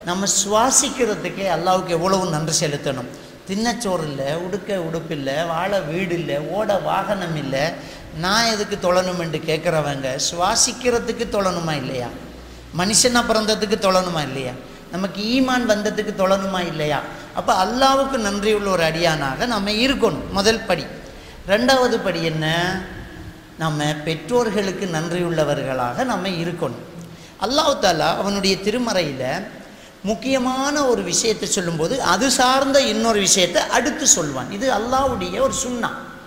நம்ம சுவாசிக்கிறதுக்கே அல்லாவுக்கு எவ்வளவு நன்றி செலுத்தணும் தின்னச்சோறு இல்லை உடுக்க உடுப்பு இல்லை வாழ வீடு இல்லை ஓட வாகனம் இல்லை நான் எதுக்கு தொழணும் என்று கேட்குறவங்க சுவாசிக்கிறதுக்கு தொழணுமா இல்லையா மனுஷனா பிறந்ததுக்கு தொழணுமா இல்லையா நமக்கு ஈமான் வந்ததுக்கு தொழணுமா இல்லையா அப்போ அல்லாவுக்கு நன்றி உள்ள ஒரு அடியானாக நம்ம இருக்கணும் முதல் படி ரெண்டாவது படி என்ன நம்ம பெற்றோர்களுக்கு நன்றியுள்ளவர்களாக நம்ம இருக்கணும் அல்லாஹ் தாலா அவனுடைய திருமறையில் முக்கியமான ஒரு விஷயத்தை சொல்லும்போது அது சார்ந்த இன்னொரு விஷயத்தை அடுத்து சொல்வான் இது அல்லாஹ்வுடைய ஒரு சுண்ணா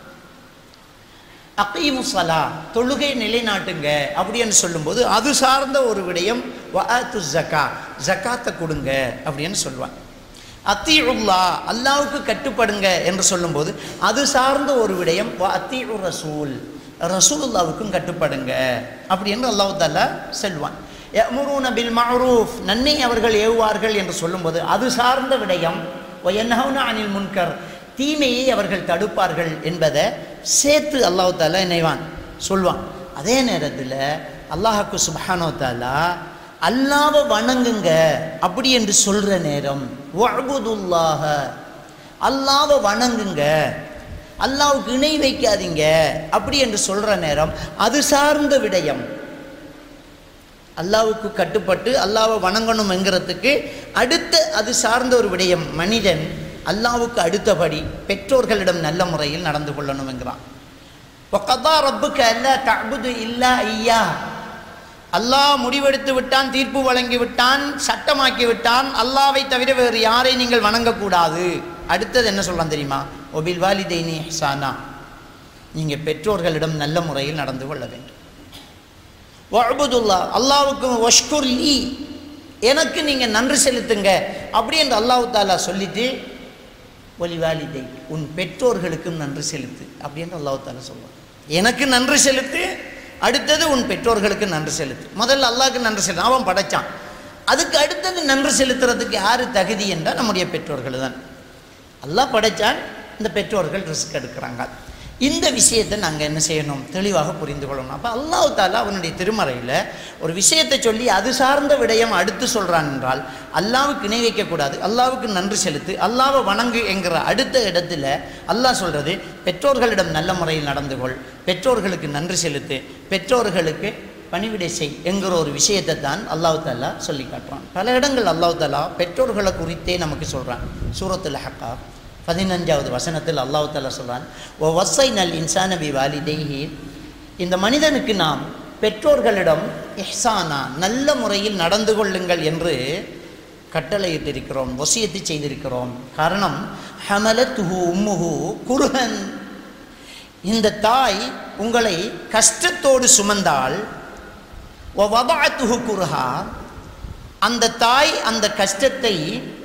அக்கீமுசலா தொழுகை நிலைநாட்டுங்க அப்படின்னு சொல்லும்போது அது சார்ந்த ஒரு விடயம் வஅத்து ஜக்கா ஜக்காத்தை கொடுங்க அப்படின்னு சொல்லுவான் அத்தீஉல்லா அல்லாவுக்கு கட்டுப்படுங்க என்று சொல்லும்போது அது சார்ந்த ஒரு விடயம் வ அத்தீஉ ரசூல் ரசூலுல்லாவுக்கும் கட்டுப்படுங்க அப்படி என்று அல்லாஹ் தாலா செல்வான் யமுரூன பில் மஅரூஃப் நன்மை அவர்கள் ஏவுவார்கள் என்று சொல்லும்போது அது சார்ந்த விடயம் ஒயன்னஹவுன அனில் முன்கர் தீமையை அவர்கள் தடுப்பார்கள் என்பதை சேர்த்து அல்லாஹ் தாலா நினைவான் சொல்வான் அதே நேரத்தில் அல்லாஹாக்கு சுபஹானோ தாலா அல்லாவை வணங்குங்க அப்படி என்று சொல்கிற நேரம் வஅபுதுல்லாஹ அல்லாவை வணங்குங்க அல்லாவுக்கு இணை வைக்காதீங்க அப்படி என்று சொல்கிற நேரம் அது சார்ந்த விடயம் அல்லாவுக்கு கட்டுப்பட்டு அல்லாவை வணங்கணும்ங்கிறதுக்கு அடுத்த அது சார்ந்த ஒரு விடயம் மனிதன் அல்லாவுக்கு அடுத்தபடி பெற்றோர்களிடம் நல்ல முறையில் நடந்து கொள்ளணுங்கிறான் ஒக்கதா ரப்புக்கு அல்ல தபுது இல்லா ஐயா அல்லாஹ் முடிவெடுத்து விட்டான் தீர்ப்பு வழங்கி விட்டான் சட்டமாக்கி விட்டான் அல்லாவை தவிர வேறு யாரை நீங்கள் வணங்கக்கூடாது அடுத்தது என்ன சொல்கிறான் தெரியுமா ஒபில் வாலிதைனி ஹசானா நீங்கள் பெற்றோர்களிடம் நல்ல முறையில் நடந்து கொள்ள வேண்டும் வஅபுதுல்லா அல்லாவுக்கு வஷ்குர் லீ எனக்கு நீங்கள் நன்றி செலுத்துங்க அப்படி என்று அல்லாஹு தாலா சொல்லிட்டு ஒலி வாலிதை உன் பெற்றோர்களுக்கும் நன்றி செலுத்து அப்படின்னு அல்லாஹு தாலா சொல்லுவான் எனக்கு நன்றி செலுத்து அடுத்தது உன் பெற்றோர்களுக்கு நன்றி செலுத்து முதல்ல அல்லாஹ்க்கு நன்றி செலுத்து அவன் படைச்சான் அதுக்கு அடுத்தது நன்றி செலுத்துறதுக்கு யார் தகுதி என்றால் நம்முடைய பெற்றோர்கள் தான் அல்லாஹ் படைச்சான் இந்த பெற்றோர்கள் ரிஸ்க் எடுக்கிறாங்க இந்த விஷயத்தை நாங்கள் என்ன செய்யணும் தெளிவாக புரிந்து கொள்ளணும் அப்போ அல்லாஹ் தாலா அவனுடைய திருமறையில் ஒரு விஷயத்தை சொல்லி அது சார்ந்த விடயம் அடுத்து சொல்கிறான் என்றால் அல்லாவுக்கு இணை வைக்கக்கூடாது அல்லாவுக்கு நன்றி செலுத்து அல்லாவை வணங்கு என்கிற அடுத்த இடத்துல அல்லாஹ் சொல்கிறது பெற்றோர்களிடம் நல்ல முறையில் நடந்து கொள் பெற்றோர்களுக்கு நன்றி செலுத்து பெற்றோர்களுக்கு பணிவிடை செய் என்கிற ஒரு விஷயத்தை தான் அல்லாஹ் தாலா சொல்லி காட்டுறான் பல இடங்கள் அல்லாஹ் தாலா பெற்றோர்களை குறித்தே நமக்கு சொல்கிறான் சூரத்துல் ஹக்கா பதினஞ்சாவது வசனத்தில் அல்லாஹ் தாலா சொல்கிறான் ஓ வசை நல் இன்சான பி வாலிதைஹி இந்த மனிதனுக்கு நாம் பெற்றோர்களிடம் இஹ்சானா நல்ல முறையில் நடந்து கொள்ளுங்கள் என்று கட்டளையிட்டிருக்கிறோம் வசியத்தை செய்திருக்கிறோம் காரணம் ஹமலத்துஹு உம்முஹு குருஹன் இந்த தாய் உங்களை கஷ்டத்தோடு சுமந்தால் வபாத்துஹு குருஹா அந்த தாய் அந்த கஷ்டத்தை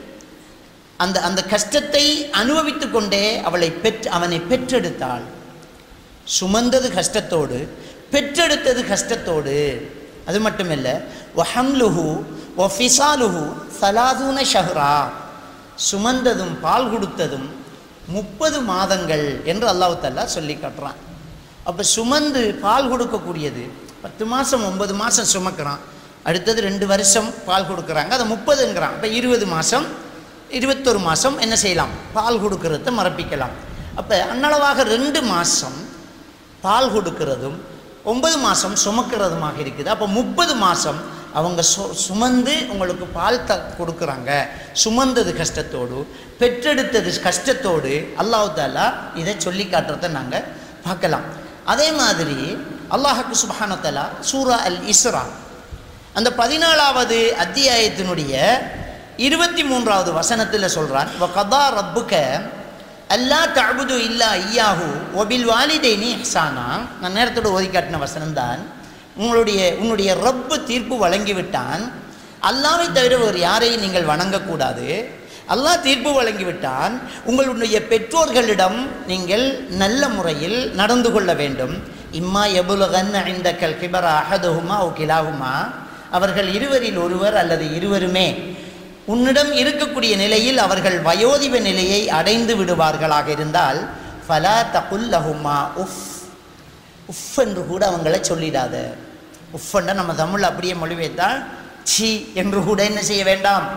அந்த அந்த கஷ்டத்தை அனுபவித்து கொண்டே அவளை பெற்று அவனை பெற்றெடுத்தாள் சுமந்தது கஷ்டத்தோடு பெற்றெடுத்தது கஷ்டத்தோடு அது மட்டுமில்ல ஒஹம்லுஹு ஒ ஃபிசாலுஹு சலாதூன ஷஹ்ரா சுமந்ததும் பால் கொடுத்ததும் முப்பது மாதங்கள் என்று அல்லாஹ் தல்லா சொல்லி காட்டுறான் அப்போ சுமந்து பால் கொடுக்கக்கூடியது பத்து மாதம் ஒன்பது மாதம் சுமக்கிறான் அடுத்தது ரெண்டு வருஷம் பால் கொடுக்குறாங்க அதை முப்பதுங்கிறான் அப்போ இருபது மாதம் இருபத்தொரு மாதம் என்ன செய்யலாம் பால் கொடுக்கறத மறப்பிக்கலாம் அப்போ அன்னளவாக ரெண்டு மாதம் பால் கொடுக்கறதும் ஒன்பது மாதம் சுமக்கிறதுமாக இருக்குது அப்போ முப்பது மாதம் அவங்க சு சுமந்து உங்களுக்கு பால் த கொடுக்குறாங்க சுமந்தது கஷ்டத்தோடு பெற்றெடுத்தது கஷ்டத்தோடு அல்லாஹு தாலா இதை சொல்லி காட்டுறத நாங்கள் பார்க்கலாம் அதே மாதிரி அல்லாஹுக்கு சுபஹானத்தலா சூரா அல் இஸ்ரா அந்த பதினாலாவது அத்தியாயத்தினுடைய இருபத்தி மூன்றாவது வசனத்தில் சொல்கிறான் வ கதா ரப்புக்க அல்லா தஅபுது இல்லா ஐயாஹு ஒபில் வாலிதைனி ஹசானா நான் நேரத்தோடு ஓதி காட்டின வசனம்தான் உங்களுடைய உன்னுடைய ரப்பு தீர்ப்பு வழங்கிவிட்டான் அல்லாவை தவிர ஒரு யாரையும் நீங்கள் வணங்கக்கூடாது அல்லாஹ் தீர்ப்பு வழங்கிவிட்டான் உங்களுடைய பெற்றோர்களிடம் நீங்கள் நல்ல முறையில் நடந்து கொள்ள வேண்டும் இம்மா எபுலகன் இந்த கல் கிபர அஹதுஹுமா ஓ கிலாகுமா அவர்கள் இருவரில் ஒருவர் அல்லது இருவருமே உன்னிடம் இருக்கக்கூடிய நிலையில் அவர்கள் வயோதிப நிலையை அடைந்து விடுவார்களாக இருந்தால் ஃபலா தகுல்லஹுமா உஃப் உஃப் என்று கூட அவங்கள சொல்லிடாத உஃப்ன்னா நம்ம தமிழ் அப்படியே மொழிபெய்த்தால் சி என்று கூட என்ன செய்ய வேண்டாம்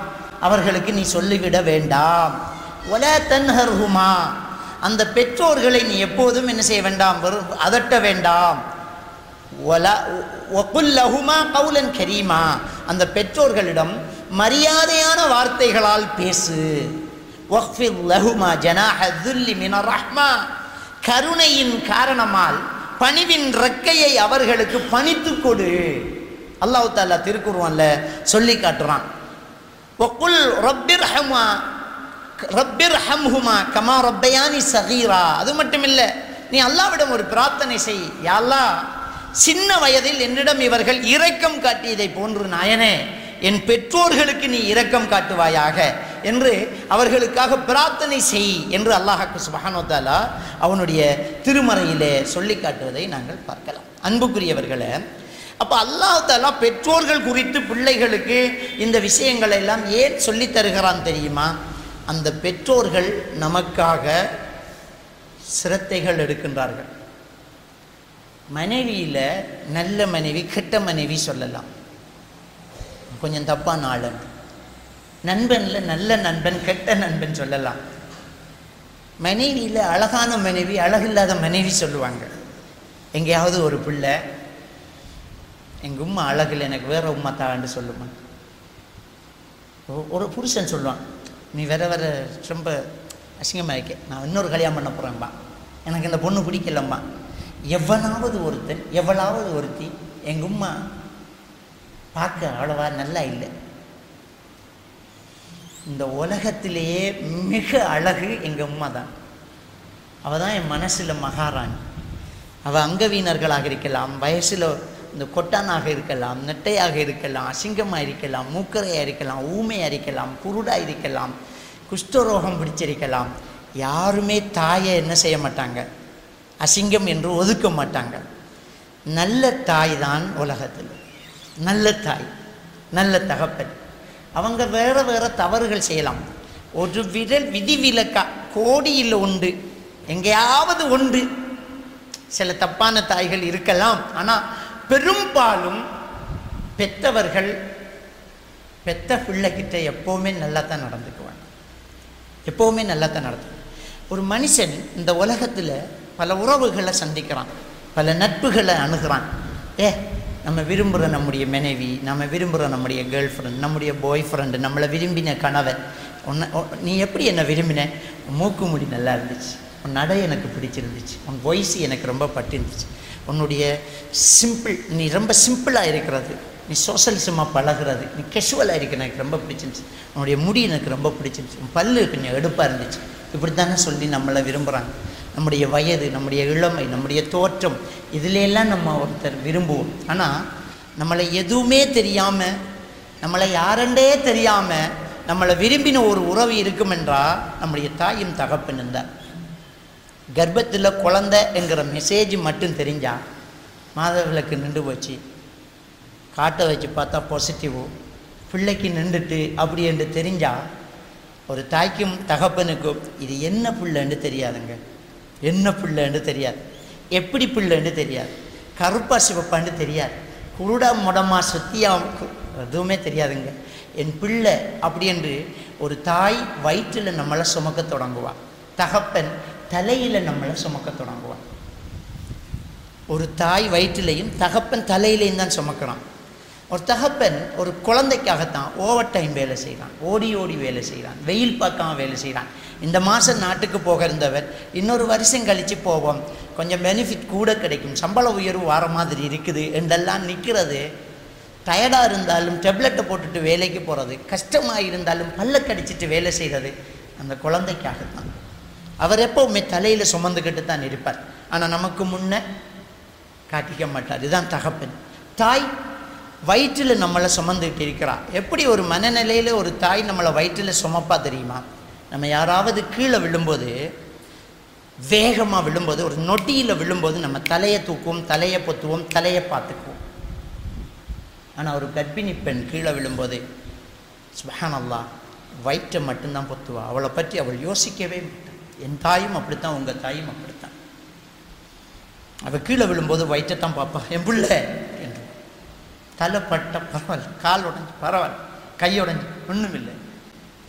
அவர்களுக்கு நீ சொல்லிவிட வேண்டாம் ஒல தன்ஹர்ஹுமா அந்த பெற்றோர்களை நீ எப்போதும் என்ன செய்ய வேண்டாம் வெறும் அதட்ட வேண்டாம் ஒல ஒகுல்லஹுமா கவுலன் கரீமா அந்த பெற்றோர்களிடம் மரியாதையான வார்த்தைகளால் பேசு வஃபில் லஹுமா ஜனாஹ துல்லி மின ரஹ்மா கருணையின் காரணமால் பணிவின் ரெக்கையை அவர்களுக்கு பணித்து கொடு அல்லாஹ் தாலா திருக்குருவான்ல சொல்லி காட்டுறான் ஒக்குல் ரப்பிர் ஹமா ரப்பிர் ஹம்ஹுமா கமா ரப்பயானி சகீரா அது மட்டும் இல்லை நீ அல்லாவிடம் ஒரு பிரார்த்தனை செய் யா அல்லாஹ் சின்ன வயதில் என்னிடம் இவர்கள் இரக்கம் காட்டியதை போன்று நாயனே என் பெற்றோர்களுக்கு நீ இரக்கம் காட்டுவாயாக என்று அவர்களுக்காக பிரார்த்தனை செய் என்று அல்லாஹாக்கு சுபஹானோத்தாலா அவனுடைய திருமறையிலே சொல்லி காட்டுவதை நாங்கள் பார்க்கலாம் அன்புக்குரியவர்களே அப்போ அல்லாஹ் தாலா பெற்றோர்கள் குறித்து பிள்ளைகளுக்கு இந்த விஷயங்களை எல்லாம் ஏன் சொல்லித் தருகிறான் தெரியுமா அந்த பெற்றோர்கள் நமக்காக சிரத்தைகள் எடுக்கின்றார்கள் மனைவியில் நல்ல மனைவி கெட்ட மனைவி சொல்லலாம் கொஞ்சம் தப்பான ஆளன் நண்பனில் நல்ல நண்பன் கெட்ட நண்பன் சொல்லலாம் மனைவியில் அழகான மனைவி அழகில்லாத மனைவி சொல்லுவாங்க எங்கேயாவது ஒரு பிள்ளை எங்கள் உம்மா அழகில் எனக்கு வேற உம்மா தான்னு சொல்லுமா ஒ- ஒரு புருஷன் சொல்லுவான் நீ வேற வேற ரொம்ப அசிங்கமாக இருக்க நான் இன்னொரு கல்யாணம் பண்ண போகிறேன்பா எனக்கு இந்த பொண்ணு பிடிக்கலம்மா எவனாவது ஒருத்தன் எவ்வளவாவது ஒருத்தி எங்கள் உம்மா பார்க்க அவ்வளவா நல்லா இல்லை இந்த உலகத்திலேயே மிக அழகு எங்கள் உம்மா தான் அவள் தான் என் மனசில் மகாராணி அவள் அங்கவீனர்களாக இருக்கலாம் வயசில் இந்த கொட்டானாக இருக்கலாம் நெட்டையாக இருக்கலாம் அசிங்கமாக இருக்கலாம் மூக்கரையாக இருக்கலாம் ஊமையாக இருக்கலாம் குருடாக இருக்கலாம் குஷ்டரோகம் பிடிச்சிருக்கலாம் யாருமே தாயை என்ன செய்ய மாட்டாங்க அசிங்கம் என்று ஒதுக்க மாட்டாங்க நல்ல தாய் தான் உலகத்தில் நல்ல தாய் நல்ல தகப்பன் அவங்க வேற வேற தவறுகள் செய்யலாம் ஒரு விரல் விதிவிலக்கா கோடியில் உண்டு எங்கேயாவது உண்டு சில தப்பான தாய்கள் இருக்கலாம் ஆனால் பெரும்பாலும் பெத்தவர்கள் பெத்த பிள்ளைகிட்ட எப்போவுமே நல்லா தான் நடந்துக்குவாங்க எப்போவுமே நல்லா தான் நடக்கும் ஒரு மனுஷன் இந்த உலகத்தில் பல உறவுகளை சந்திக்கிறான் பல நட்புகளை அணுகிறான் ஏ நம்ம விரும்புகிற நம்முடைய மனைவி நம்ம விரும்புகிற நம்முடைய கேர்ள் ஃப்ரெண்ட் நம்முடைய பாய் ஃப்ரெண்டு நம்மளை விரும்பின கணவன் உன்னை உன் நீ எப்படி என்னை விரும்பின உன் மூக்கு முடி நல்லா இருந்துச்சு உன் நடை எனக்கு பிடிச்சிருந்துச்சு உன் வாய்ஸ் எனக்கு ரொம்ப பட்டிருந்துச்சு உன்னுடைய சிம்பிள் நீ ரொம்ப சிம்பிளாக இருக்கிறது நீ சோசலிசமாக பழகுறது நீ கெஷுவலாக இருக்க எனக்கு ரொம்ப பிடிச்சிருந்துச்சு உன்னுடைய முடி எனக்கு ரொம்ப பிடிச்சிருந்துச்சு உன் பல்லு கொஞ்சம் எடுப்பாக இருந்துச்சு இப்படி தானே சொல்லி நம்மளை விரும்புகிறாங்க நம்முடைய வயது நம்முடைய இளமை நம்முடைய தோற்றம் இதுல எல்லாம் நம்ம ஒருத்தர் விரும்புவோம் ஆனால் நம்மளை எதுவுமே தெரியாமல் நம்மளை யாரெண்டே தெரியாமல் நம்மளை விரும்பின ஒரு உறவு இருக்குமென்றா நம்முடைய தாயும் தகப்பனும் தான் கர்ப்பத்தில் குழந்தை என்கிற மெசேஜ் மட்டும் தெரிஞ்சா மாதவிளக்கு நின்று போச்சு காட்டை வச்சு பார்த்தா பாசிட்டிவ் பிள்ளைக்கு நின்றுட்டு அப்படி என்று தெரிஞ்சா ஒரு தாய்க்கும் தகப்பனுக்கும் இது என்ன பிள்ளைன்னு தெரியாதுங்க என்ன பிள்ளைன்னு தெரியாது எப்படி பிள்ளைன்னு தெரியாது கருப்பா சிவப்பான்னு தெரியாது குருடா முடமா சுத்தியா கு- எதுவுமே தெரியாதுங்க என் பிள்ளை அப்படி என்று ஒரு தாய் வயிற்றில் நம்மளை சுமக்க தொடங்குவா தகப்பன் தலையில் நம்மளை சுமக்க தொடங்குவான் ஒரு தாய் வயிற்றிலையும் தகப்பன் தலையிலையும் தான் சுமக்கிறான் ஒரு தகப்பன் ஒரு குழந்தைக்காகத்தான் ஓவர் டைம் வேலை செய்கிறான் ஓடி ஓடி வேலை செய்கிறான் வெயில் பார்க்காம வேலை செய்கிறான் இந்த மாதம் நாட்டுக்கு போக இருந்தவர் இன்னொரு வருஷம் கழித்து போவோம் கொஞ்சம் பெனிஃபிட் கூட கிடைக்கும் சம்பள உயர்வு வர மாதிரி இருக்குது என்றெல்லாம் நிற்கிறது டயர்டாக இருந்தாலும் டெப்லெட்டை போட்டுட்டு வேலைக்கு போகிறது கஷ்டமாக இருந்தாலும் பல்ல கடிச்சிட்டு வேலை செய்கிறது அந்த குழந்தைக்காகத்தான் அவர் எப்போவுமே தலையில் சுமந்துக்கிட்டு தான் இருப்பார் ஆனால் நமக்கு முன்ன காட்டிக்க மாட்டார் இதுதான் தகப்பன் தாய் வயிற்றில் நம்மளை சுமந்துக்கிட்டு இருக்கிறா எப்படி ஒரு மனநிலையில் ஒரு தாய் நம்மளை வயிற்றில் சுமப்பா தெரியுமா நம்ம யாராவது கீழே விழும்போது வேகமாக விழும்போது ஒரு நொட்டியில் விழும்போது நம்ம தலையை தூக்குவோம் தலையை பொத்துவோம் தலையை பார்த்துக்குவோம் ஆனால் ஒரு கர்ப்பிணி பெண் கீழே விழும்போது சுபஹானல்லாஹ் வயிற்றை மட்டும்தான் பொத்துவா அவளை பற்றி அவள் யோசிக்கவே மாட்டாள் என் தாயும் அப்படித்தான் உங்கள் தாயும் அப்படித்தான் அவள் கீழே விழும்போது வயிற்றைத்தான் பார்ப்பா என் பிள்ளை என்று தலை பட்ட பரவாயில்ல கால் உடஞ்சி பரவாயில்ல கை உடஞ்சி ஒன்றும் இல்லை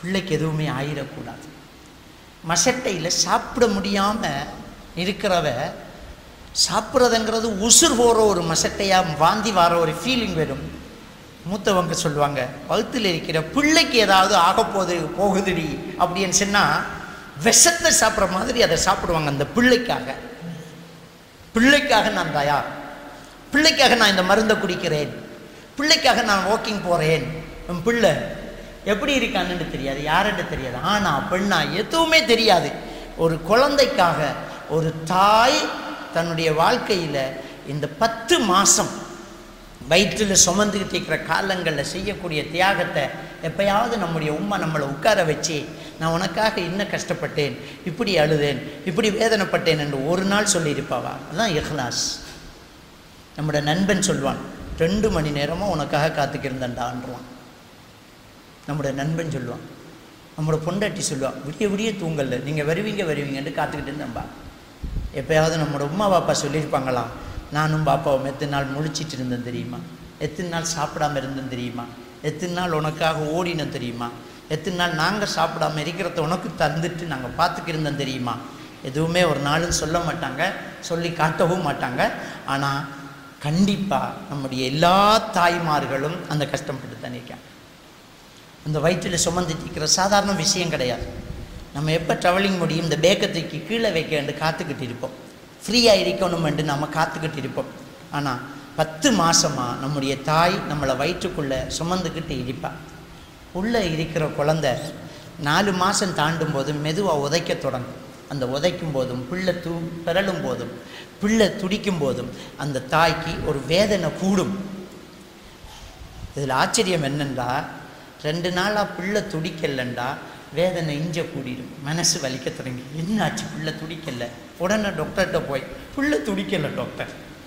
பிள்ளைக்கு எதுவுமே ஆயிடக்கூடாது மசட்டையில் சாப்பிட முடியாமல் இருக்கிறவ சாப்பிட்றதுங்கிறது உசுர் போகிற ஒரு மசட்டையாக வாந்தி வர ஒரு ஃபீலிங் வரும் மூத்தவங்க சொல்லுவாங்க வகுத்தில் இருக்கிற பிள்ளைக்கு ஏதாவது ஆகப்போகுது போகுதுடி அப்படின்னு சொன்னால் விஷத்தை சாப்பிட்ற மாதிரி அதை சாப்பிடுவாங்க அந்த பிள்ளைக்காக பிள்ளைக்காக நான் தயார் பிள்ளைக்காக நான் இந்த மருந்தை குடிக்கிறேன் பிள்ளைக்காக நான் வாக்கிங் போகிறேன் என் பிள்ளை எப்படி இருக்கான்னு தெரியாது யாருன்னு தெரியாது ஆனா பெண்ணா எதுவுமே தெரியாது ஒரு குழந்தைக்காக ஒரு தாய் தன்னுடைய வாழ்க்கையில் இந்த பத்து மாதம் வயிற்றில் சுமந்துக்கிட்டு இருக்கிற காலங்களில் செய்யக்கூடிய தியாகத்தை எப்பயாவது நம்முடைய உம்மா நம்மளை உட்கார வச்சு நான் உனக்காக இன்னும் கஷ்டப்பட்டேன் இப்படி அழுதேன் இப்படி வேதனைப்பட்டேன் என்று ஒரு நாள் சொல்லியிருப்பாவா அதுதான் இஹ்லாஸ் நம்முடைய நண்பன் சொல்வான் ரெண்டு மணி நேரமாக உனக்காக காத்துக்கிருந்தேன்டான்றான் நம்முடைய நண்பன் சொல்லுவான் நம்மளோட பொண்டாட்டி சொல்லுவான் விடிய விடிய தூங்கல நீங்கள் வருவீங்க வருவீங்கன்னு காத்துக்கிட்டு நம்பா எப்பயாவது நம்மளோட உமா பாப்பா சொல்லியிருப்பாங்களா நானும் பாப்பாவும் எத்தனை நாள் முழிச்சிட்டு இருந்தேன் தெரியுமா எத்தனை நாள் சாப்பிடாம இருந்தேன் தெரியுமா எத்தனை நாள் உனக்காக ஓடினோம் தெரியுமா எத்தனை நாள் நாங்கள் சாப்பிடாம இருக்கிறத உனக்கு தந்துட்டு நாங்கள் பார்த்துக்கிருந்தோம் தெரியுமா எதுவுமே ஒரு நாளும் சொல்ல மாட்டாங்க சொல்லி காட்டவும் மாட்டாங்க ஆனால் கண்டிப்பாக நம்முடைய எல்லா தாய்மார்களும் அந்த கஷ்டப்பட்டு தான் இருக்காங்க அந்த வயிற்றில் சுமந்துட்டு இருக்கிற சாதாரண விஷயம் கிடையாது நம்ம எப்போ ட்ராவலிங் முடியும் இந்த பேக்கத்துக்கு கீழே வைக்க என்று காத்துக்கிட்டு இருப்போம் ஃப்ரீயாக இருக்கணும் என்று நம்ம காத்துக்கிட்டு இருப்போம் ஆனால் பத்து மாசமாக நம்முடைய தாய் நம்மளை வயிற்றுக்குள்ளே சுமந்துக்கிட்டு இருப்பாள் உள்ளே இருக்கிற குழந்தை நாலு மாதம் தாண்டும் போதும் மெதுவாக உதைக்க தொடங்கும் அந்த உதைக்கும் போதும் பிள்ளை தூ பிறலும் போதும் பிள்ளை துடிக்கும் போதும் அந்த தாய்க்கு ஒரு வேதனை கூடும் இதில் ஆச்சரியம் என்னென்றா ரெண்டு நாளாக பிள்ளை துடிக்கலண்டா வேதனை இஞ்ச கூடிடும் மனசு வலிக்க தொடங்கி என்னாச்சு பிள்ளை துடிக்கல உடனே டாக்டர்கிட்ட போய் பிள்ளை துடிக்கல டாக்டர்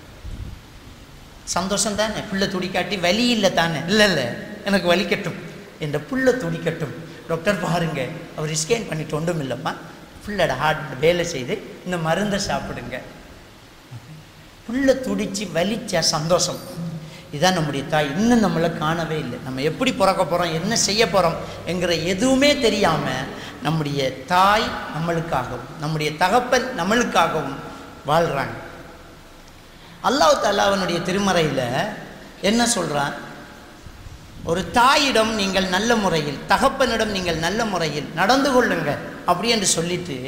சந்தோஷம் தானே பிள்ளை துடிக்காட்டி வலி இல்லை தானே இல்லை இல்லை எனக்கு வலிக்கட்டும் என்ற புள்ள துடிக்கட்டும் டாக்டர் பாருங்க அவர் ஸ்கேன் பண்ணிட்டு ஒன்றும் இல்லைம்மா புள்ளோட ஹார்ட் வேலை செய்து இந்த மருந்தை சாப்பிடுங்க புள்ள துடிச்சு வலிச்சா சந்தோஷம் இதான் நம்முடைய தாய் இன்னும் நம்மளை காணவே இல்லை நம்ம எப்படி பிறக்க போகிறோம் என்ன செய்ய போகிறோம் என்கிற எதுவுமே தெரியாமல் நம்முடைய தாய் நம்மளுக்காகவும் நம்முடைய தகப்பன் நம்மளுக்காகவும் வாழ்கிறாங்க அல்லாஹ் தாலாவனுடைய திருமறையில் என்ன சொல்கிறான் ஒரு தாயிடம் நீங்கள் நல்ல முறையில் தகப்பனிடம் நீங்கள் நல்ல முறையில் நடந்து கொள்ளுங்க அப்படி என்று சொல்லிட்டு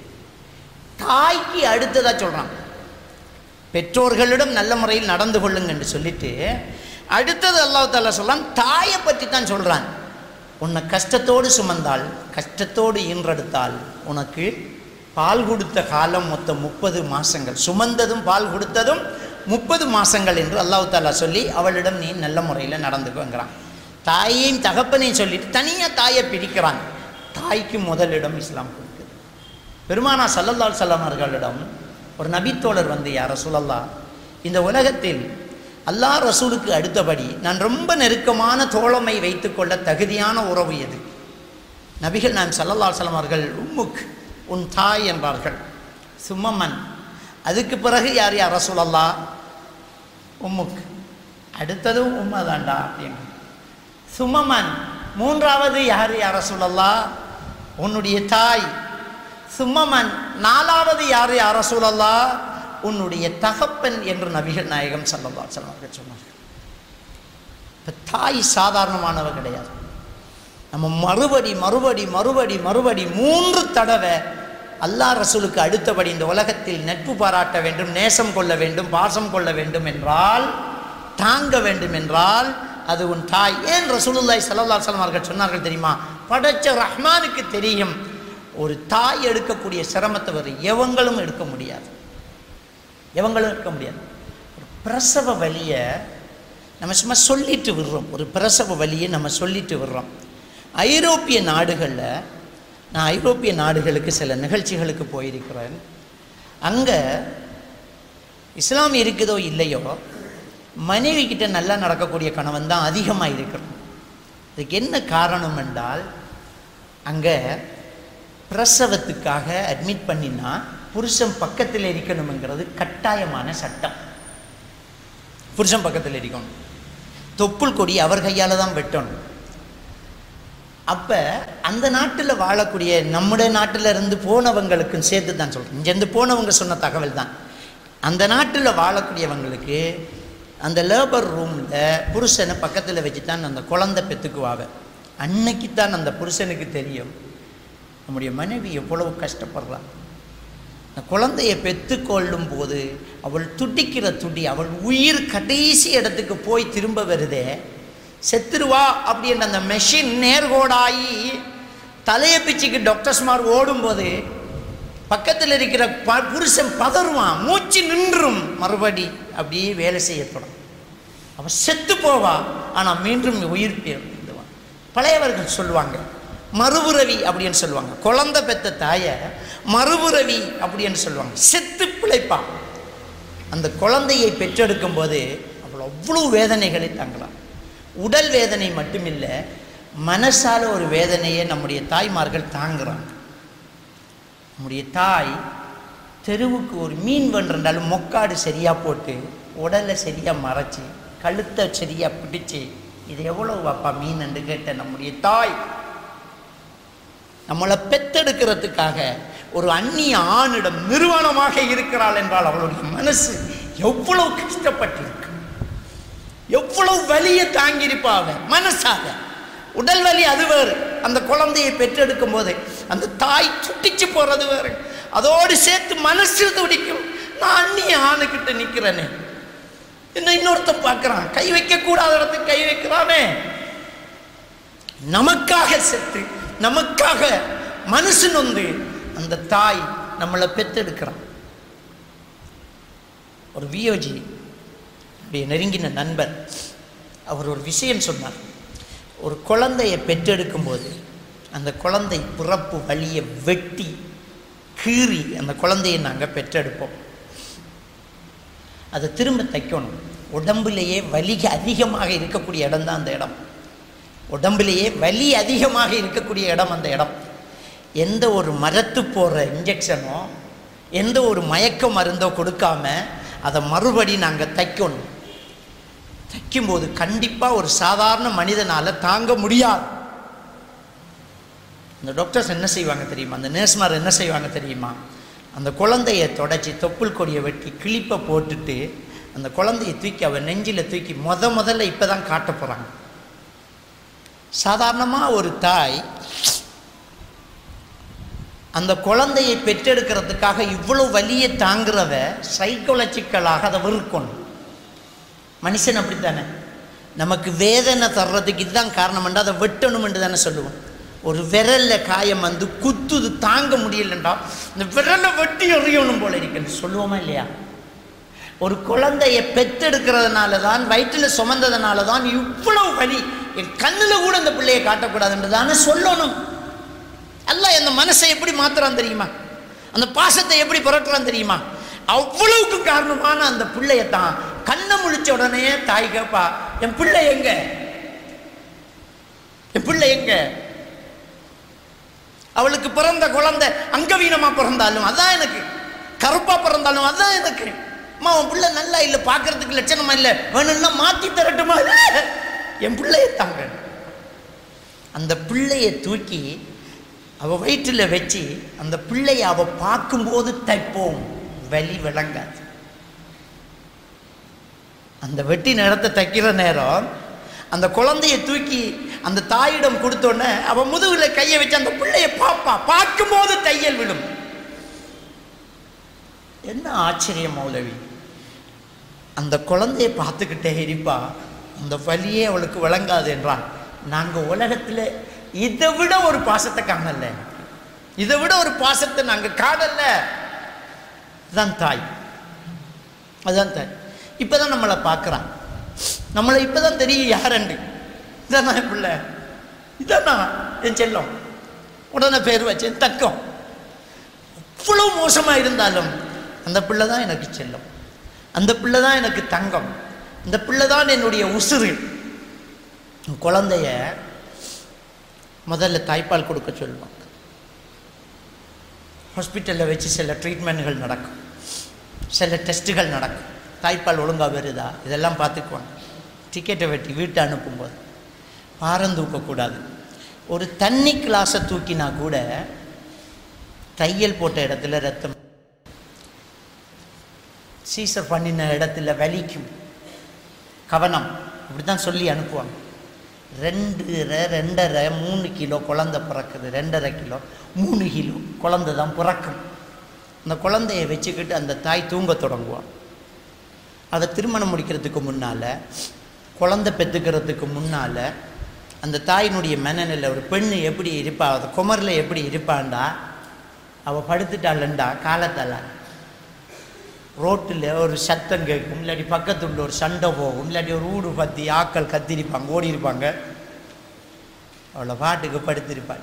தாய்க்கு அடுத்ததாக சொல்கிறான் பெற்றோர்களிடம் நல்ல முறையில் நடந்து கொள்ளுங்க என்று சொல்லிட்டு அடுத்தது அல்லாஹ் தாலா சொல்றான் தாயை பற்றி தான் சொல்கிறான் உன்னை கஷ்டத்தோடு சுமந்தால் கஷ்டத்தோடு ஈன்றெடுத்தால் உனக்கு பால் கொடுத்த காலம் மொத்தம் முப்பது மாசங்கள் சுமந்ததும் பால் கொடுத்ததும் முப்பது மாசங்கள் என்று அல்லாஹ் தாலா சொல்லி அவளிடம் நீ நல்ல முறையில் நடந்துக்குங்கிறான் தாயையும் தகப்பனையும் சொல்லிட்டு தனியாக தாயை பிரிக்கிறான் தாய்க்கு முதலிடம் இஸ்லாம் கொடுக்குது பெருமானா சல்லல்லால் சல்லாம் அவர்களிடம் ஒரு நபித்தோழர் வந்து யார் ரசூலல்லா இந்த உலகத்தில் அல்லாஹ் ரசூலுக்கு அடுத்தபடி நான் ரொம்ப நெருக்கமான தோழமை வைத்துக்கொள்ள தகுதியான உறவு எது நபிகள் நான் சல்லல்லா சலம் அவர்கள் உம்முக் உன் தாய் என்றார்கள் சும்மம்மன் அதுக்கு பிறகு யார் யார் ரசூலல்லா உம்முக் அடுத்ததும் உம்மதாண்டா அப்படின்னு சும்மமன் மூன்றாவது யார் யார் ரசூலல்லா உன்னுடைய தாய் சும்மமன் நாலாவது யார் யார் ரசூலல்லா உன்னுடைய தகப்பன் என்று நபிகள் நாயகம் சல்லல்லா அலைஹி அவர்கள் சொன்னார்கள் இப்போ தாய் சாதாரணமானவ கிடையாது நம்ம மறுபடி மறுபடி மறுபடி மறுபடி மூன்று தடவை அல்லாஹ் ரசூலுக்கு அடுத்தபடி இந்த உலகத்தில் நட்பு பாராட்ட வேண்டும் நேசம் கொள்ள வேண்டும் பாசம் கொள்ள வேண்டும் என்றால் தாங்க வேண்டும் என்றால் அது உன் தாய் ஏன் ரசூலுல்லாய் சல்லா சலம் அவர்கள் சொன்னார்கள் தெரியுமா படைச்ச ரஹ்மானுக்கு தெரியும் ஒரு தாய் எடுக்கக்கூடிய சிரமத்தை வேறு எவங்களும் எடுக்க முடியாது எவங்களும் எடுக்க முடியாது ஒரு பிரசவ வலியை நம்ம சும்மா சொல்லிட்டு விடுறோம் ஒரு பிரசவ வலியை நம்ம சொல்லிட்டு விடுறோம் ஐரோப்பிய நாடுகளில் நான் ஐரோப்பிய நாடுகளுக்கு சில நிகழ்ச்சிகளுக்கு போயிருக்கிறேன் அங்கே இஸ்லாம் இருக்குதோ இல்லையோ மனைவி கிட்ட நல்லா நடக்கக்கூடிய கணவன் தான் அதிகமாக இருக்கிறோம் இதுக்கு என்ன காரணம் என்றால் அங்கே பிரசவத்துக்காக அட்மிட் பண்ணினா புருஷன் பக்கத்தில் இருக்கணுங்கிறது கட்டாயமான சட்டம் புருஷன் பக்கத்தில் இருக்கணும் தொப்புள் கொடி அவர் கையால் தான் வெட்டணும் அப்போ அந்த நாட்டில் வாழக்கூடிய நம்முடைய நாட்டில் இருந்து போனவங்களுக்கும் சேர்த்து தான் சொல்கிறேன் இங்கேருந்து போனவங்க சொன்ன தகவல் தான் அந்த நாட்டில் வாழக்கூடியவங்களுக்கு அந்த லேபர் ரூமில் புருஷனை பக்கத்தில் வச்சு தான் அந்த குழந்தை பெற்றுக்குவாங்க அன்னைக்கு தான் அந்த புருஷனுக்கு தெரியும் நம்முடைய மனைவி எவ்வளவு கஷ்டப்படுறா அந்த குழந்தையை பெற்றுக்கொள்ளும் போது அவள் துடிக்கிற துடி அவள் உயிர் கடைசி இடத்துக்கு போய் திரும்ப வருதே செத்துருவா அப்படின்ற அந்த மெஷின் நேர்கோடாகி தலையை பிச்சுக்கு டாக்டர்ஸ்மார் ஓடும்போது பக்கத்தில் இருக்கிற ப புருஷன் பதறுவான் மூச்சு நின்றும் மறுபடி அப்படியே வேலை செய்ய தொடங்கும் அவன் செத்து போவா ஆனால் மீண்டும் உயிர் பிறந்துவான் பழையவர்கள் சொல்லுவாங்க மறுபுறவி அப்படின்னு சொல்லுவாங்க குழந்தை பெத்த தாயை மறுபுறவி அப்படின்னு சொல்லுவாங்க செத்து பிழைப்பா அந்த குழந்தையை பெற்றெடுக்கும் போது அவள் அவ்வளோ வேதனைகளை தாங்கலாம் உடல் வேதனை மட்டுமில்லை மனசால ஒரு வேதனையை நம்முடைய தாய்மார்கள் தாங்குறாங்க நம்முடைய தாய் தெருவுக்கு ஒரு மீன் வென்றாலும் மொக்காடு சரியாக போட்டு உடலை சரியாக மறைச்சி கழுத்தை சரியாக பிடிச்சி இது எவ்வளோ வாப்பா மீன் என்று கேட்ட நம்முடைய தாய் நம்மளை பெத்தெடுக்கிறதுக்காக ஒரு அந்நிய ஆணிடம் நிறுவனமாக இருக்கிறாள் என்றால் அவளுடைய மனசு எவ்வளவு கஷ்டப்பட்டிருக்கு எவ்வளவு வலியை தாங்கியிருப்பா அவன் மனசாக உடல் வலி அது வேறு அந்த குழந்தையை பெற்றெடுக்கும் போது அந்த தாய் சுட்டிச்சு போறது வேறு அதோடு சேர்த்து மனசு துடிக்கும் நான் அந்நிய ஆணுக்கிட்ட நிற்கிறேனே என்ன இன்னொருத்தன் பார்க்குறான் கை வைக்கக்கூடாத இடத்துக்கு கை வைக்கிறானே நமக்காக செத்து நமக்காக மனசு நொந்து அந்த தாய் நம்மளை பெற்றெடுக்கிறான் ஒரு வியோஜி அப்படியே நெருங்கின நண்பர் அவர் ஒரு விஷயம் சொன்னார் ஒரு குழந்தையை பெற்றெடுக்கும் போது அந்த குழந்தை பிறப்பு வழியை வெட்டி கீறி அந்த குழந்தையை நாங்கள் பெற்றெடுப்போம் அதை திரும்ப தைக்கணும் உடம்புலேயே வலி அதிகமாக இருக்கக்கூடிய இடம் தான் அந்த இடம் உடம்புலேயே வலி அதிகமாக இருக்கக்கூடிய இடம் அந்த இடம் எந்த ஒரு மரத்து போடுற இன்ஜெக்ஷனோ எந்த ஒரு மயக்க மருந்தோ கொடுக்காம அதை மறுபடி நாங்கள் தைக்கணும் தைக்கும்போது கண்டிப்பாக ஒரு சாதாரண மனிதனால் தாங்க முடியாது இந்த டாக்டர்ஸ் என்ன செய்வாங்க தெரியுமா அந்த நேர்ஸ்மார் என்ன செய்வாங்க தெரியுமா அந்த குழந்தைய தொடச்சி தொப்புள் கொடியை வெட்டி கிளிப்பை போட்டுட்டு அந்த குழந்தையை தூக்கி அவன் நெஞ்சில் தூக்கி முத முதல்ல இப்போ தான் காட்ட போகிறாங்க சாதாரணமாக ஒரு தாய் அந்த குழந்தையை பெற்றெடுக்கிறதுக்காக இவ்வளோ வலியை தாங்குறவ சைக்கோலஜிக்கலாக அதை வெறுக்கணும் மனுஷன் அப்படித்தானே நமக்கு வேதனை தர்றதுக்கு இதுதான் காரணம் அதை வெட்டணும்னு தானே சொல்லுவோம் ஒரு விரல்ல காயம் வந்து குத்துது தாங்க முடியலன்றா இந்த விரலை வெட்டி எறியணும் போல இருக்குன்னு சொல்லுவோமா இல்லையா ஒரு குழந்தைய பெத்தெடுக்கிறதுனால தான் வயிற்றில் சுமந்ததுனால தான் இவ்வளவு வலி என் கண்ணில் கூட இந்த பிள்ளையை காட்டக்கூடாதுன்றதானே சொல்லணும் அல்ல அந்த மனசை எப்படி மாத்துறான் தெரியுமா அந்த பாசத்தை எப்படி புரட்டுறான் தெரியுமா அவ்வளவுக்கு காரணமான அந்த பிள்ளைய தான் கண்ணை முழிச்ச உடனே தாய் கேப்பா என் பிள்ளை எங்க என் பிள்ளை எங்க அவளுக்கு பிறந்த குழந்தை அங்கவீனமா பிறந்தாலும் அதான் எனக்கு கருப்பா பிறந்தாலும் அதான் எனக்கு அம்மா உன் பிள்ளை நல்லா இல்லை பார்க்கறதுக்கு லட்சணமா இல்லை வேணும்னா மாத்தி தரட்டுமா இல்ல. என் பிள்ளைய தாங்க அந்த பிள்ளைய தூக்கி அவ வயிற்றில் வச்சு அந்த பிள்ளைய அவ பார்க்கும்போது தைப்போம் வலி விளங்காது அந்த வெட்டி நேரத்தை தைக்கிற நேரம் அந்த குழந்தைய தூக்கி அந்த தாயிடம் கொடுத்தோன்னே அவ முதுகுல கையை வச்சு அந்த பிள்ளைய பார்ப்பா பார்க்கும்போது தையல் விடும் என்ன ஆச்சரியம் மௌலவி அந்த குழந்தைய பார்த்துக்கிட்டே இருப்பா அந்த வலியே அவளுக்கு விளங்காது என்றான் நாங்கள் உலகத்தில் இதை விட ஒரு பாசத்தை காணல இதை விட ஒரு பாசத்தை நாங்கள் காணல அதுதான் தாய் அதுதான் தாய் இப்போதான் நம்மளை பார்க்குறான் நம்மளை இப்போதான் தெரியும் யாரண்டு இதானா என் பிள்ளை இதானா என் செல்லம் உடனே பேர் வச்சேன் தக்கம் அவ்வளோ மோசமாக இருந்தாலும் அந்த பிள்ளை தான் எனக்கு செல்லம் அந்த பிள்ளை தான் எனக்கு தங்கம் இந்த பிள்ளை தான் என்னுடைய உசுறு குழந்தைய முதல்ல தாய்ப்பால் கொடுக்க சொல்லுவாங்க ஹாஸ்பிட்டலில் வச்சு சில ட்ரீட்மெண்ட்கள் நடக்கும் சில டெஸ்ட்டுகள் நடக்கும் தாய்ப்பால் ஒழுங்காக வருதா இதெல்லாம் பார்த்துக்குவாங்க டிக்கெட்டை வெட்டி வீட்டை அனுப்பும்போது பாரம் தூக்கக்கூடாது ஒரு தண்ணி கிளாஸை தூக்கினா கூட தையல் போட்ட இடத்துல ரத்தம் சீசர் பண்ணின இடத்துல வலிக்கும் கவனம் இப்படி தான் சொல்லி அனுப்புவாங்க ரெண்டு ரெண்டரை மூணு கிலோ குழந்தை பிறக்குது ரெண்டரை கிலோ மூணு கிலோ குழந்தை தான் பிறக்கும் அந்த குழந்தைய வச்சுக்கிட்டு அந்த தாய் தூங்க தொடங்குவான் அதை திருமணம் முடிக்கிறதுக்கு முன்னால் குழந்தை பெற்றுக்கிறதுக்கு முன்னால் அந்த தாயினுடைய மனநிலை ஒரு பெண் எப்படி இருப்பா அது குமரில் எப்படி இருப்பான்டா அவள் படுத்துட்டாளண்டா காலத்தால் ரோட்டில் ஒரு சத்தம் கேட்கும் இல்லாட்டி பக்கத்துல ஒரு சண்டை போகும் இல்லாட்டி ஒரு ஊடு பற்றி ஆக்கள் கத்திருப்பாங்க ஓடி இருப்பாங்க அவளை பாட்டுக்கு படுத்திருப்பாள்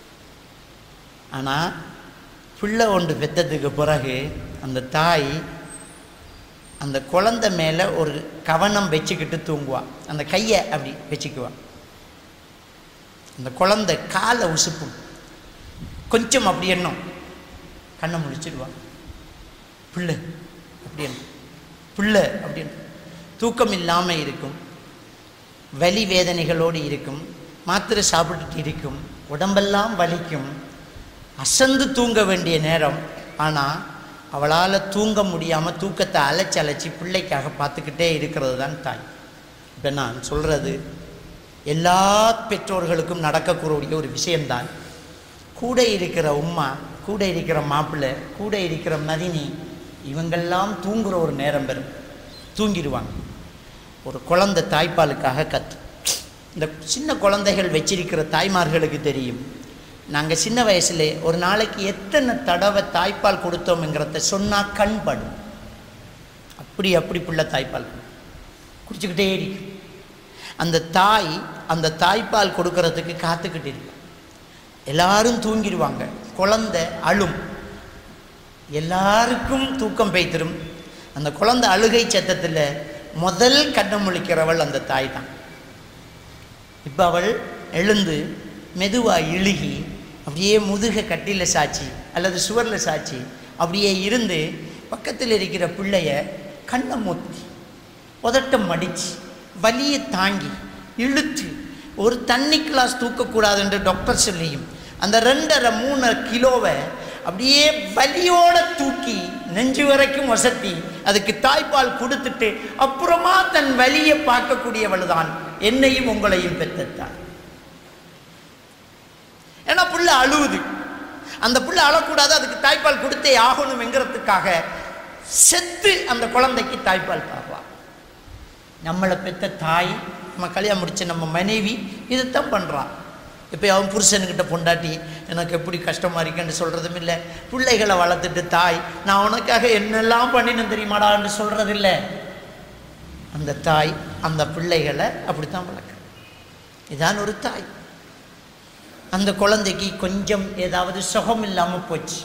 ஆனால் பிள்ளை ஒன்று பெற்றதுக்கு பிறகு அந்த தாய் அந்த குழந்தை மேலே ஒரு கவனம் வச்சுக்கிட்டு தூங்குவான் அந்த கையை அப்படி வச்சுக்குவான் அந்த குழந்தை காலை உசுப்பும் கொஞ்சம் அப்படி எண்ணம் கண்ணை முடிச்சிடுவான் பிள்ளை அப்படின்னு பிள்ளை அப்படின்னு தூக்கம் இல்லாமல் இருக்கும் வலி வேதனைகளோடு இருக்கும் மாத்திரை சாப்பிட்டுட்டு இருக்கும் உடம்பெல்லாம் வலிக்கும் அசந்து தூங்க வேண்டிய நேரம் ஆனால் அவளால் தூங்க முடியாமல் தூக்கத்தை அலைச்சி அலைச்சி பிள்ளைக்காக பார்த்துக்கிட்டே இருக்கிறது தான் தாய் இப்போ நான் சொல்கிறது எல்லா பெற்றோர்களுக்கும் நடக்கக்கூடிய ஒரு விஷயம்தான் கூட இருக்கிற உம்மா கூட இருக்கிற மாப்பிள்ளை கூட இருக்கிற மதினி இவங்கெல்லாம் தூங்குற ஒரு நேரம் பெறும் தூங்கிடுவாங்க ஒரு குழந்தை தாய்ப்பாலுக்காக கத்து இந்த சின்ன குழந்தைகள் வச்சிருக்கிற தாய்மார்களுக்கு தெரியும் நாங்கள் சின்ன வயசுல ஒரு நாளைக்கு எத்தனை தடவை தாய்ப்பால் கொடுத்தோம்ங்கிறத சொன்னால் கண் படும் அப்படி அப்படி புள்ள தாய்ப்பால் குடிச்சுக்கிட்டே இருக்கும் அந்த தாய் அந்த தாய்ப்பால் கொடுக்கறதுக்கு காத்துக்கிட்டு இருக்கும் எல்லாரும் தூங்கிடுவாங்க குழந்தை அழும் எல்லாருக்கும் தூக்கம் பெய்திரும் அந்த குழந்தை அழுகை சத்தத்தில் முதல் கண்ணை முழிக்கிறவள் அந்த தாய் தான் இப்போ அவள் எழுந்து மெதுவாக இழுகி அப்படியே முதுக கட்டியில் சாச்சி அல்லது சுவரில் சாச்சி அப்படியே இருந்து பக்கத்தில் இருக்கிற பிள்ளைய கண்ணை மூத்தி உதட்டம் மடித்து வலியை தாங்கி இழுத்து ஒரு தண்ணி கிளாஸ் தூக்கக்கூடாதுன்று டாக்டர் சொல்லியும் அந்த ரெண்டரை மூணு கிலோவை அப்படியே வலியோட தூக்கி நெஞ்சு வரைக்கும் வசத்தி அதுக்கு தாய்ப்பால் கொடுத்துட்டு அப்புறமா தன் வலியை பார்க்கக்கூடியவள் தான் என்னையும் உங்களையும் பெற்றத்தாள் ஏன்னா புள்ள அழுவுது அந்த புள்ள அழக்கூடாது அதுக்கு தாய்ப்பால் கொடுத்தே ஆகணும்ங்கிறதுக்காக செத்து அந்த குழந்தைக்கு தாய்ப்பால் பார்ப்பாள் நம்மளை பெற்ற தாய் நம்ம கல்யாணம் முடிச்ச நம்ம மனைவி இதைத்தான் பண்ணுறான் இப்போ அவன் புருஷனுக்கிட்ட பொண்டாட்டி எனக்கு எப்படி கஷ்டமாக இருக்குன்னு சொல்கிறதும் இல்லை பிள்ளைகளை வளர்த்துட்டு தாய் நான் உனக்காக என்னெல்லாம் பண்ணினேன் தெரியுமாடான்னு சொல்கிறதில்ல அந்த தாய் அந்த பிள்ளைகளை அப்படித்தான் வளர்க்குறேன் இதான் ஒரு தாய் அந்த குழந்தைக்கு கொஞ்சம் ஏதாவது சுகம் இல்லாமல் போச்சு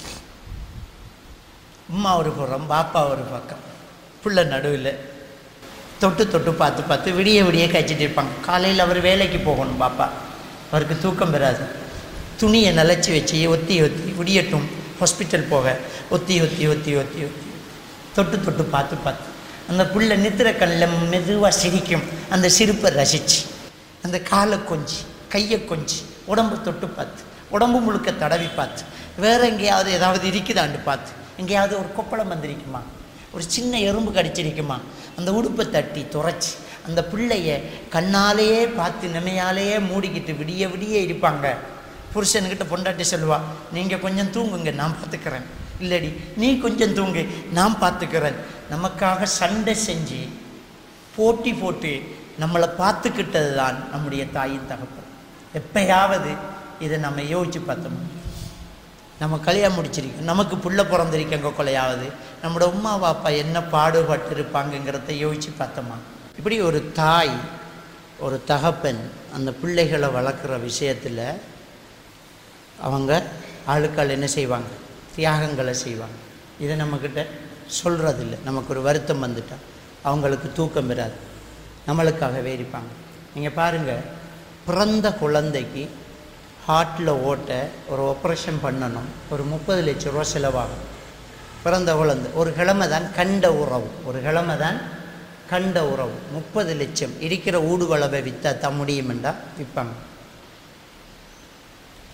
அம்மா ஒரு புறம் பாப்பா ஒரு பக்கம் பிள்ளை நடுவில் தொட்டு தொட்டு பார்த்து பார்த்து விடிய விடிய கழிச்சிட்டு இருப்பாங்க காலையில் அவர் வேலைக்கு போகணும் பாப்பா அவருக்கு தூக்கம் பெறாது துணியை நிலச்சி வச்சு ஒத்தி ஒத்தி விடியட்டும் ஹாஸ்பிட்டல் போக ஒத்தி ஒத்தி ஒத்தி ஒத்தி ஒத்தி தொட்டு தொட்டு பார்த்து பார்த்து அந்த புள்ள நித்திர கண்ணில் மெதுவாக சிரிக்கும் அந்த சிரிப்பை ரசிச்சு அந்த காலை கொஞ்சி கையை கொஞ்சி உடம்பு தொட்டு பார்த்து உடம்பு முழுக்க தடவி பார்த்து வேற எங்கேயாவது ஏதாவது இருக்குதான்னு பார்த்து எங்கேயாவது ஒரு கொப்பளம் வந்திருக்குமா ஒரு சின்ன எறும்பு கடிச்சிருக்குமா அந்த உடுப்பை தட்டி துரைச்சி அந்த பிள்ளைய கண்ணாலேயே பார்த்து நிமையாலேயே மூடிக்கிட்டு விடிய விடிய இருப்பாங்க புருஷனுக்கிட்ட பொண்டாட்டி சொல்லுவா நீங்கள் கொஞ்சம் தூங்குங்க நான் பார்த்துக்கிறேன் இல்லடி நீ கொஞ்சம் தூங்கு நான் பார்த்துக்கிறேன் நமக்காக சண்டை செஞ்சு போட்டி போட்டு நம்மளை பார்த்துக்கிட்டது தான் நம்முடைய தாயின் தகப்பன் எப்பயாவது இதை நம்ம யோசித்து பார்த்தோம் நம்ம கல்யாணம் முடிச்சிருக்கோம் நமக்கு புள்ள பிறந்திருக்கங்க கொலையாவது நம்மளோட உமா பாப்பா என்ன பாடுபட்டு இருப்பாங்கங்கிறத யோசித்து பார்த்தோமா இப்படி ஒரு தாய் ஒரு தகப்பன் அந்த பிள்ளைகளை வளர்க்குற விஷயத்தில் அவங்க ஆளுக்கால் என்ன செய்வாங்க தியாகங்களை செய்வாங்க இதை நம்மக்கிட்ட சொல்கிறதில்ல நமக்கு ஒரு வருத்தம் வந்துட்டா அவங்களுக்கு தூக்கம் வராது நம்மளுக்காகவே இருப்பாங்க நீங்கள் பாருங்கள் பிறந்த குழந்தைக்கு ஹார்ட்டில் ஓட்ட ஒரு ஆப்ரேஷன் பண்ணணும் ஒரு முப்பது லட்ச ரூபா செலவாகும் பிறந்த குழந்தை ஒரு கிழமை தான் கண்ட உறவு ஒரு கிழமை தான் கண்ட உறவு முப்பது லட்சம் இருக்கிற ஊடுகளவை விற்றா தான் முடியுமெண்டா விற்பாங்க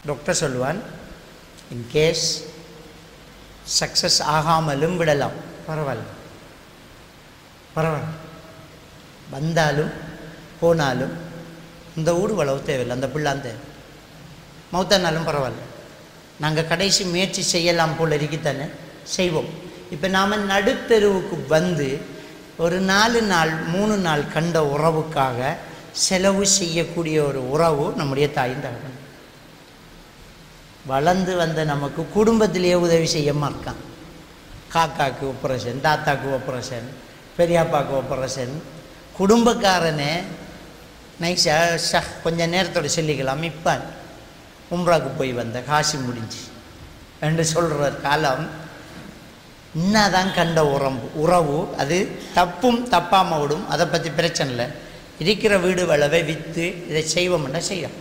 டாக்டர் சொல்லுவான் இன்கேஸ் சக்ஸஸ் ஆகாமலும் விடலாம் பரவாயில்ல பரவாயில்ல வந்தாலும் போனாலும் இந்த ஊடு வளவு தேவையில்லை அந்த பிள்ளான் தேவை மௌத்தானாலும் பரவாயில்ல நாங்கள் கடைசி முயற்சி செய்யலாம் போல் இருக்குத்தானே செய்வோம் இப்போ நாம் நடுத்தெருவுக்கு வந்து ஒரு நாலு நாள் மூணு நாள் கண்ட உறவுக்காக செலவு செய்யக்கூடிய ஒரு உறவு நம்முடைய தாயின் தகவல் வளர்ந்து வந்த நமக்கு குடும்பத்திலேயே உதவி செய்ய மாட்டான் காக்காக்கு ஆப்ரேஷன் தாத்தாக்கு ஆப்ரேஷன் பெரியப்பாக்கு ஆப்ரேஷன் குடும்பக்காரனே நைஸா ஷா கொஞ்சம் நேரத்தோட சொல்லிக்கலாம் இப்பான் உம்ராக்கு போய் வந்த காசி முடிஞ்சு என்று சொல்கிற காலம் இன்னதான் கண்ட உறம்பு உறவு அது தப்பும் தப்பாம விடும் அதை பற்றி பிரச்சனை இல்லை இருக்கிற வீடு வளவை விற்று இதை செய்வோம்னா செய்யலாம்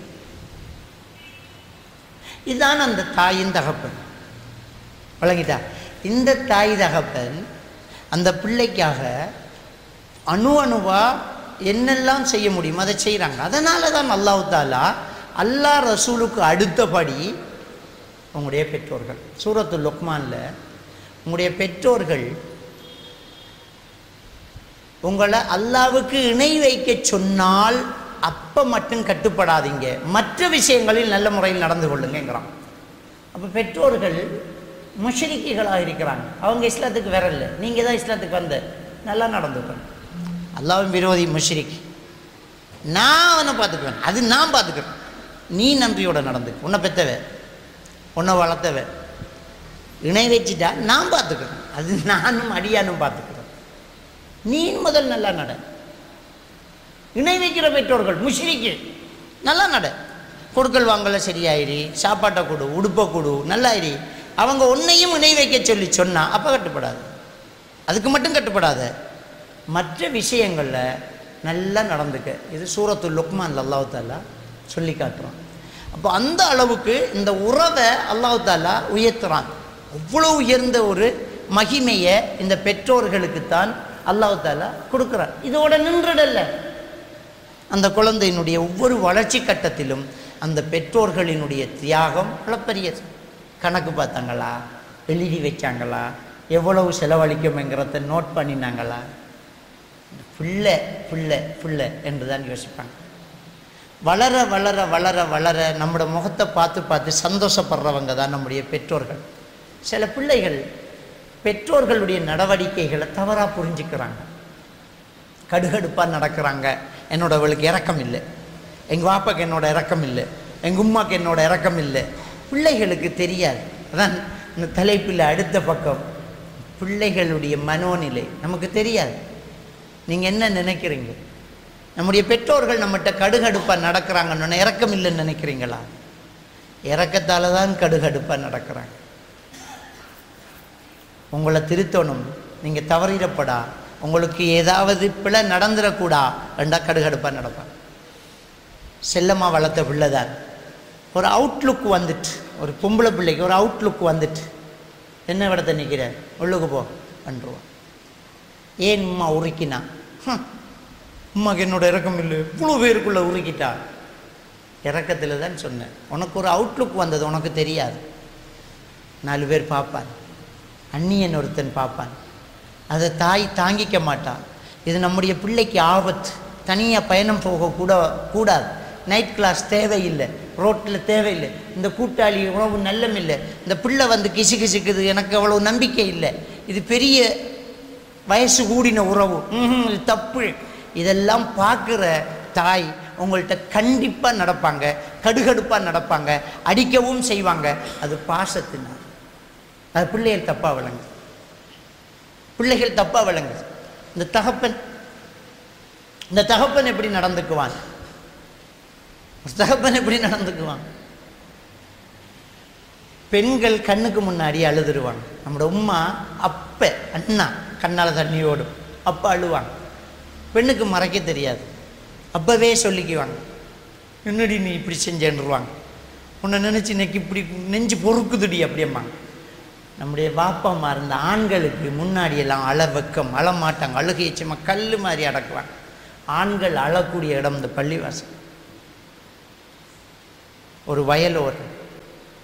இதுதான் அந்த தாயின் தகப்பன் வழங்கிட்டா இந்த தாய் தகப்பன் அந்த பிள்ளைக்காக அணு அணுவா என்னெல்லாம் செய்ய முடியுமோ அதை செய்கிறாங்க அதனால தான் அல்லாஹ் தாலா அல்லாஹ் ரசூலுக்கு அடுத்தபடி உங்களுடைய பெற்றோர்கள் சூரத்து லுக்மானில் உங்களுடைய பெற்றோர்கள் உங்களை அல்லாவுக்கு இணை வைக்க சொன்னால் அப்போ மட்டும் கட்டுப்படாதீங்க மற்ற விஷயங்களில் நல்ல முறையில் நடந்து கொள்ளுங்கிறான் அப்போ பெற்றோர்கள் முஷரிக்குகளாக இருக்கிறாங்க அவங்க இஸ்லாத்துக்கு வரல நீங்கள் தான் இஸ்லாத்துக்கு வந்த நல்லா நடந்துக்கணும் அல்லாவும் விரோதி முஷரிக் நான் அவனை பார்த்துக்குவேன் அது நான் பார்த்துக்கிறேன் நீ நம்பியோட நடந்துக்க உன்னை பெத்தவ உன்னை வளர்த்தவ இணை வச்சுட்டா நான் பார்த்துக்கிறேன் அது நானும் அடியானும் பார்த்துக்கிறேன் நீ முதல் நல்லா நட இணை வைக்கிற பெற்றோர்கள் முஷ்ரிக்கு நல்லா நட கொடுக்கல் வாங்கல சரியாயிரி சாப்பாட்டை கொடு உடுப்பை கொடு நல்லாயிரி அவங்க உன்னையும் இணை வைக்க சொல்லி சொன்னா அப்போ கட்டுப்படாது அதுக்கு மட்டும் கட்டுப்படாத மற்ற விஷயங்களில் நல்லா நடந்துக்க இது சூரத்து லுக்மான் அல்லாஹ் தாலா சொல்லி காட்டுறான் அப்போ அந்த அளவுக்கு இந்த உறவை அல்லாஹ் தாலா உயர்த்துறான் அவ்வளோ உயர்ந்த ஒரு மகிமையை இந்த பெற்றோர்களுக்குத்தான் அல்லாஹ் தாலா கொடுக்குறான் இதோட நின்றுடல்ல அந்த குழந்தையினுடைய ஒவ்வொரு வளர்ச்சி கட்டத்திலும் அந்த பெற்றோர்களினுடைய தியாகம் அளப்பரியது கணக்கு பார்த்தாங்களா எழுதி வச்சாங்களா எவ்வளவு செலவழிக்கும்ங்கிறத நோட் பண்ணினாங்களா பிள்ளை பிள்ளை பிள்ளை என்று தான் யோசிப்பாங்க வளர வளர வளர வளர நம்மளோட முகத்தை பார்த்து பார்த்து சந்தோஷப்படுறவங்க தான் நம்முடைய பெற்றோர்கள் சில பிள்ளைகள் பெற்றோர்களுடைய நடவடிக்கைகளை தவறாக புரிஞ்சுக்கிறாங்க கடுகடுப்பாக நடக்கிறாங்க என்னோட அவளுக்கு இறக்கம் இல்லை எங்கள் வாப்பாக்கு என்னோட இறக்கம் இல்லை எங்கள் உம்மாக்கு என்னோட இறக்கம் இல்லை பிள்ளைகளுக்கு தெரியாது அதான் இந்த தலைப்பில் அடுத்த பக்கம் பிள்ளைகளுடைய மனோநிலை நமக்கு தெரியாது நீங்கள் என்ன நினைக்கிறீங்க நம்முடைய பெற்றோர்கள் நம்மகிட்ட கடுகடுப்பாக நடக்கிறாங்கன்னு இறக்கம் இல்லைன்னு நினைக்கிறீங்களா இறக்கத்தால் தான் கடுகடுப்பாக நடக்கிறாங்க உங்களை திருத்தணும் நீங்கள் தவறிடப்படா உங்களுக்கு ஏதாவது பிழை நடந்துடக்கூடா ரெண்டா கடுகடுப்பாக நடப்பாங்க செல்லமாக வளர்த்த பிள்ளை தான் ஒரு அவுட்லுக் வந்துட்டு ஒரு பொம்பளை பிள்ளைக்கு ஒரு அவுட்லுக் வந்துட்டு என்ன விடத்தை நிற்கிற உள்ளுக்கு போ பண்ணுருவான் ஏன் உம்மா உருக்கினா ஹம், உம்மாக்கு என்னோட இறக்கம் இல்லை இவ்வளோ பேருக்குள்ளே உருக்கிட்டா இறக்கத்தில் தான் சொன்னேன் உனக்கு ஒரு அவுட்லுக் வந்தது உனக்கு தெரியாது நாலு பேர் பார்ப்பான் அந்நியன் ஒருத்தன் பார்ப்பான் அதை தாய் தாங்கிக்க மாட்டான் இது நம்முடைய பிள்ளைக்கு ஆபத்து தனியாக பயணம் போக கூட கூடாது நைட் கிளாஸ் தேவையில்லை ரோட்டில் தேவையில்லை இந்த கூட்டாளி உணவு நல்லமில்லை இந்த பிள்ளை வந்து கிசு கிசுக்குது எனக்கு அவ்வளோ நம்பிக்கை இல்லை இது பெரிய வயசு கூடின உறவு ம்ஹும், இது தப்பு இதெல்லாம் பார்க்குற தாய் உங்கள்கிட்ட கண்டிப்பாக நடப்பாங்க கடுகடுப்பாக நடப்பாங்க அடிக்கவும் செய்வாங்க அது பாசத்தினால் அது பிள்ளைகள் தப்பாக விளங்கு பிள்ளைகள் தப்பாக விளங்கு இந்த தகப்பன் இந்த தகப்பன் எப்படி நடந்துக்குவான் ஒரு தகப்பன் எப்படி நடந்துக்குவான் பெண்கள் கண்ணுக்கு முன்னாடி அழுதுருவாங்க நம்மளோட உம்மா அப்ப அண்ணா கண்ணால் தண்ணி ஓடும் அப்போ அழுவாங்க பெண்ணுக்கு மறைக்க தெரியாது அப்போவே சொல்லிக்குவாங்க என்னடி நீ இப்படி செஞ்சேன்ருவாங்க உன்னை நினச்சி இன்னைக்கு இப்படி நெஞ்சு பொறுக்குதுடி அப்படியம்மாங்க நம்முடைய பாப்பாம்மா இருந்த ஆண்களுக்கு முன்னாடி எல்லாம் அழ வெக்கம் அழ மாட்டாங்க அழுகையை சும்மா கல் மாதிரி அடக்குவாங்க ஆண்கள் அழக்கூடிய இடம் இந்த பள்ளிவாசல் ஒரு வயலோரம்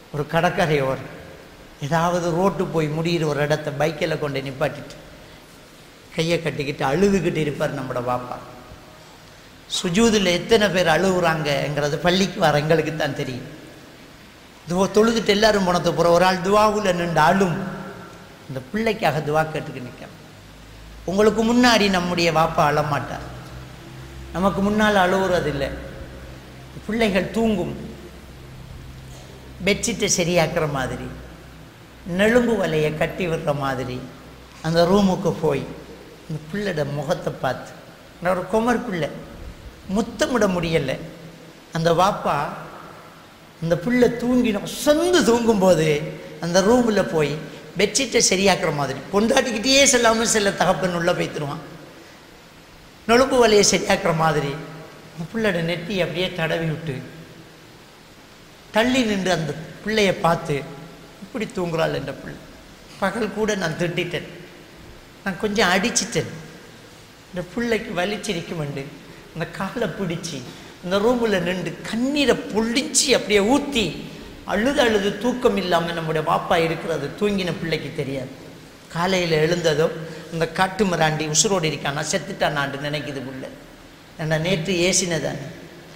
ஒரு கடற்கரையோர் ஏதாவது ரோட்டு போய் முடியிற ஒரு இடத்த பைக்கில் கொண்டு நிப்பாட்டிட்டு கையை கட்டிக்கிட்டு அழுதுகிட்டு இருப்பார் நம்மளோட பாப்பா சுஜூதில் எத்தனை பேர் அழுகுறாங்கங்கிறது பள்ளிக்கு வர எங்களுக்கு தான் தெரியும் துவா தொழுதுட்டு எல்லாரும் போனது போகிற ஒரு ஆள் துவாவுல நின்று அழும் இந்த பிள்ளைக்காக துவா கேட்டுக்கு நிற்க உங்களுக்கு முன்னாடி நம்முடைய வாப்பா அழமாட்டார் நமக்கு முன்னால் அழுகுறதில்லை பிள்ளைகள் தூங்கும் பெட்ஷீட்டை சரியாக்குற மாதிரி நெலும்பு வலையை கட்டி விடுற மாதிரி அந்த ரூமுக்கு போய் அந்த பிள்ளைட முகத்தை பார்த்து நான் ஒரு குமர் பிள்ளை முத்தமிட முடியலை அந்த வாப்பா அந்த பிள்ளை தூங்கினோம் சொந்து தூங்கும்போது அந்த ரூமில் போய் பெட்ஷீட்டை சரியாக்குற மாதிரி பொண்டாட்டிக்கிட்டே செல்லாமல் செல்ல தகப்பன் உள்ளே போய்த்துருவான் நொழுப்பு வலையை சரியாக்குற மாதிரி அந்த பிள்ளையோட நெட்டி அப்படியே தடவி விட்டு தள்ளி நின்று அந்த பிள்ளையை பார்த்து இப்படி தூங்குறாள் என்ற பிள்ளை பகல் கூட நான் திட்டிட்டேன் நான் கொஞ்சம் அடிச்சிட்டேன் இந்த பிள்ளைக்கு வலிச்சிருக்கும் உண்டு அந்த காலை பிடிச்சி அந்த ரூமில் நின்று கண்ணீரை பொழிச்சு அப்படியே ஊற்றி அழுது அழுது தூக்கம் இல்லாமல் நம்முடைய பாப்பா இருக்கிறது தூங்கின பிள்ளைக்கு தெரியாது காலையில் எழுந்ததும் அந்த காட்டு மிராண்டி உசுரோடு இருக்கானா செத்துட்டானான்னு நினைக்குது புள்ள ஏன்னா நேற்று ஏசினதானே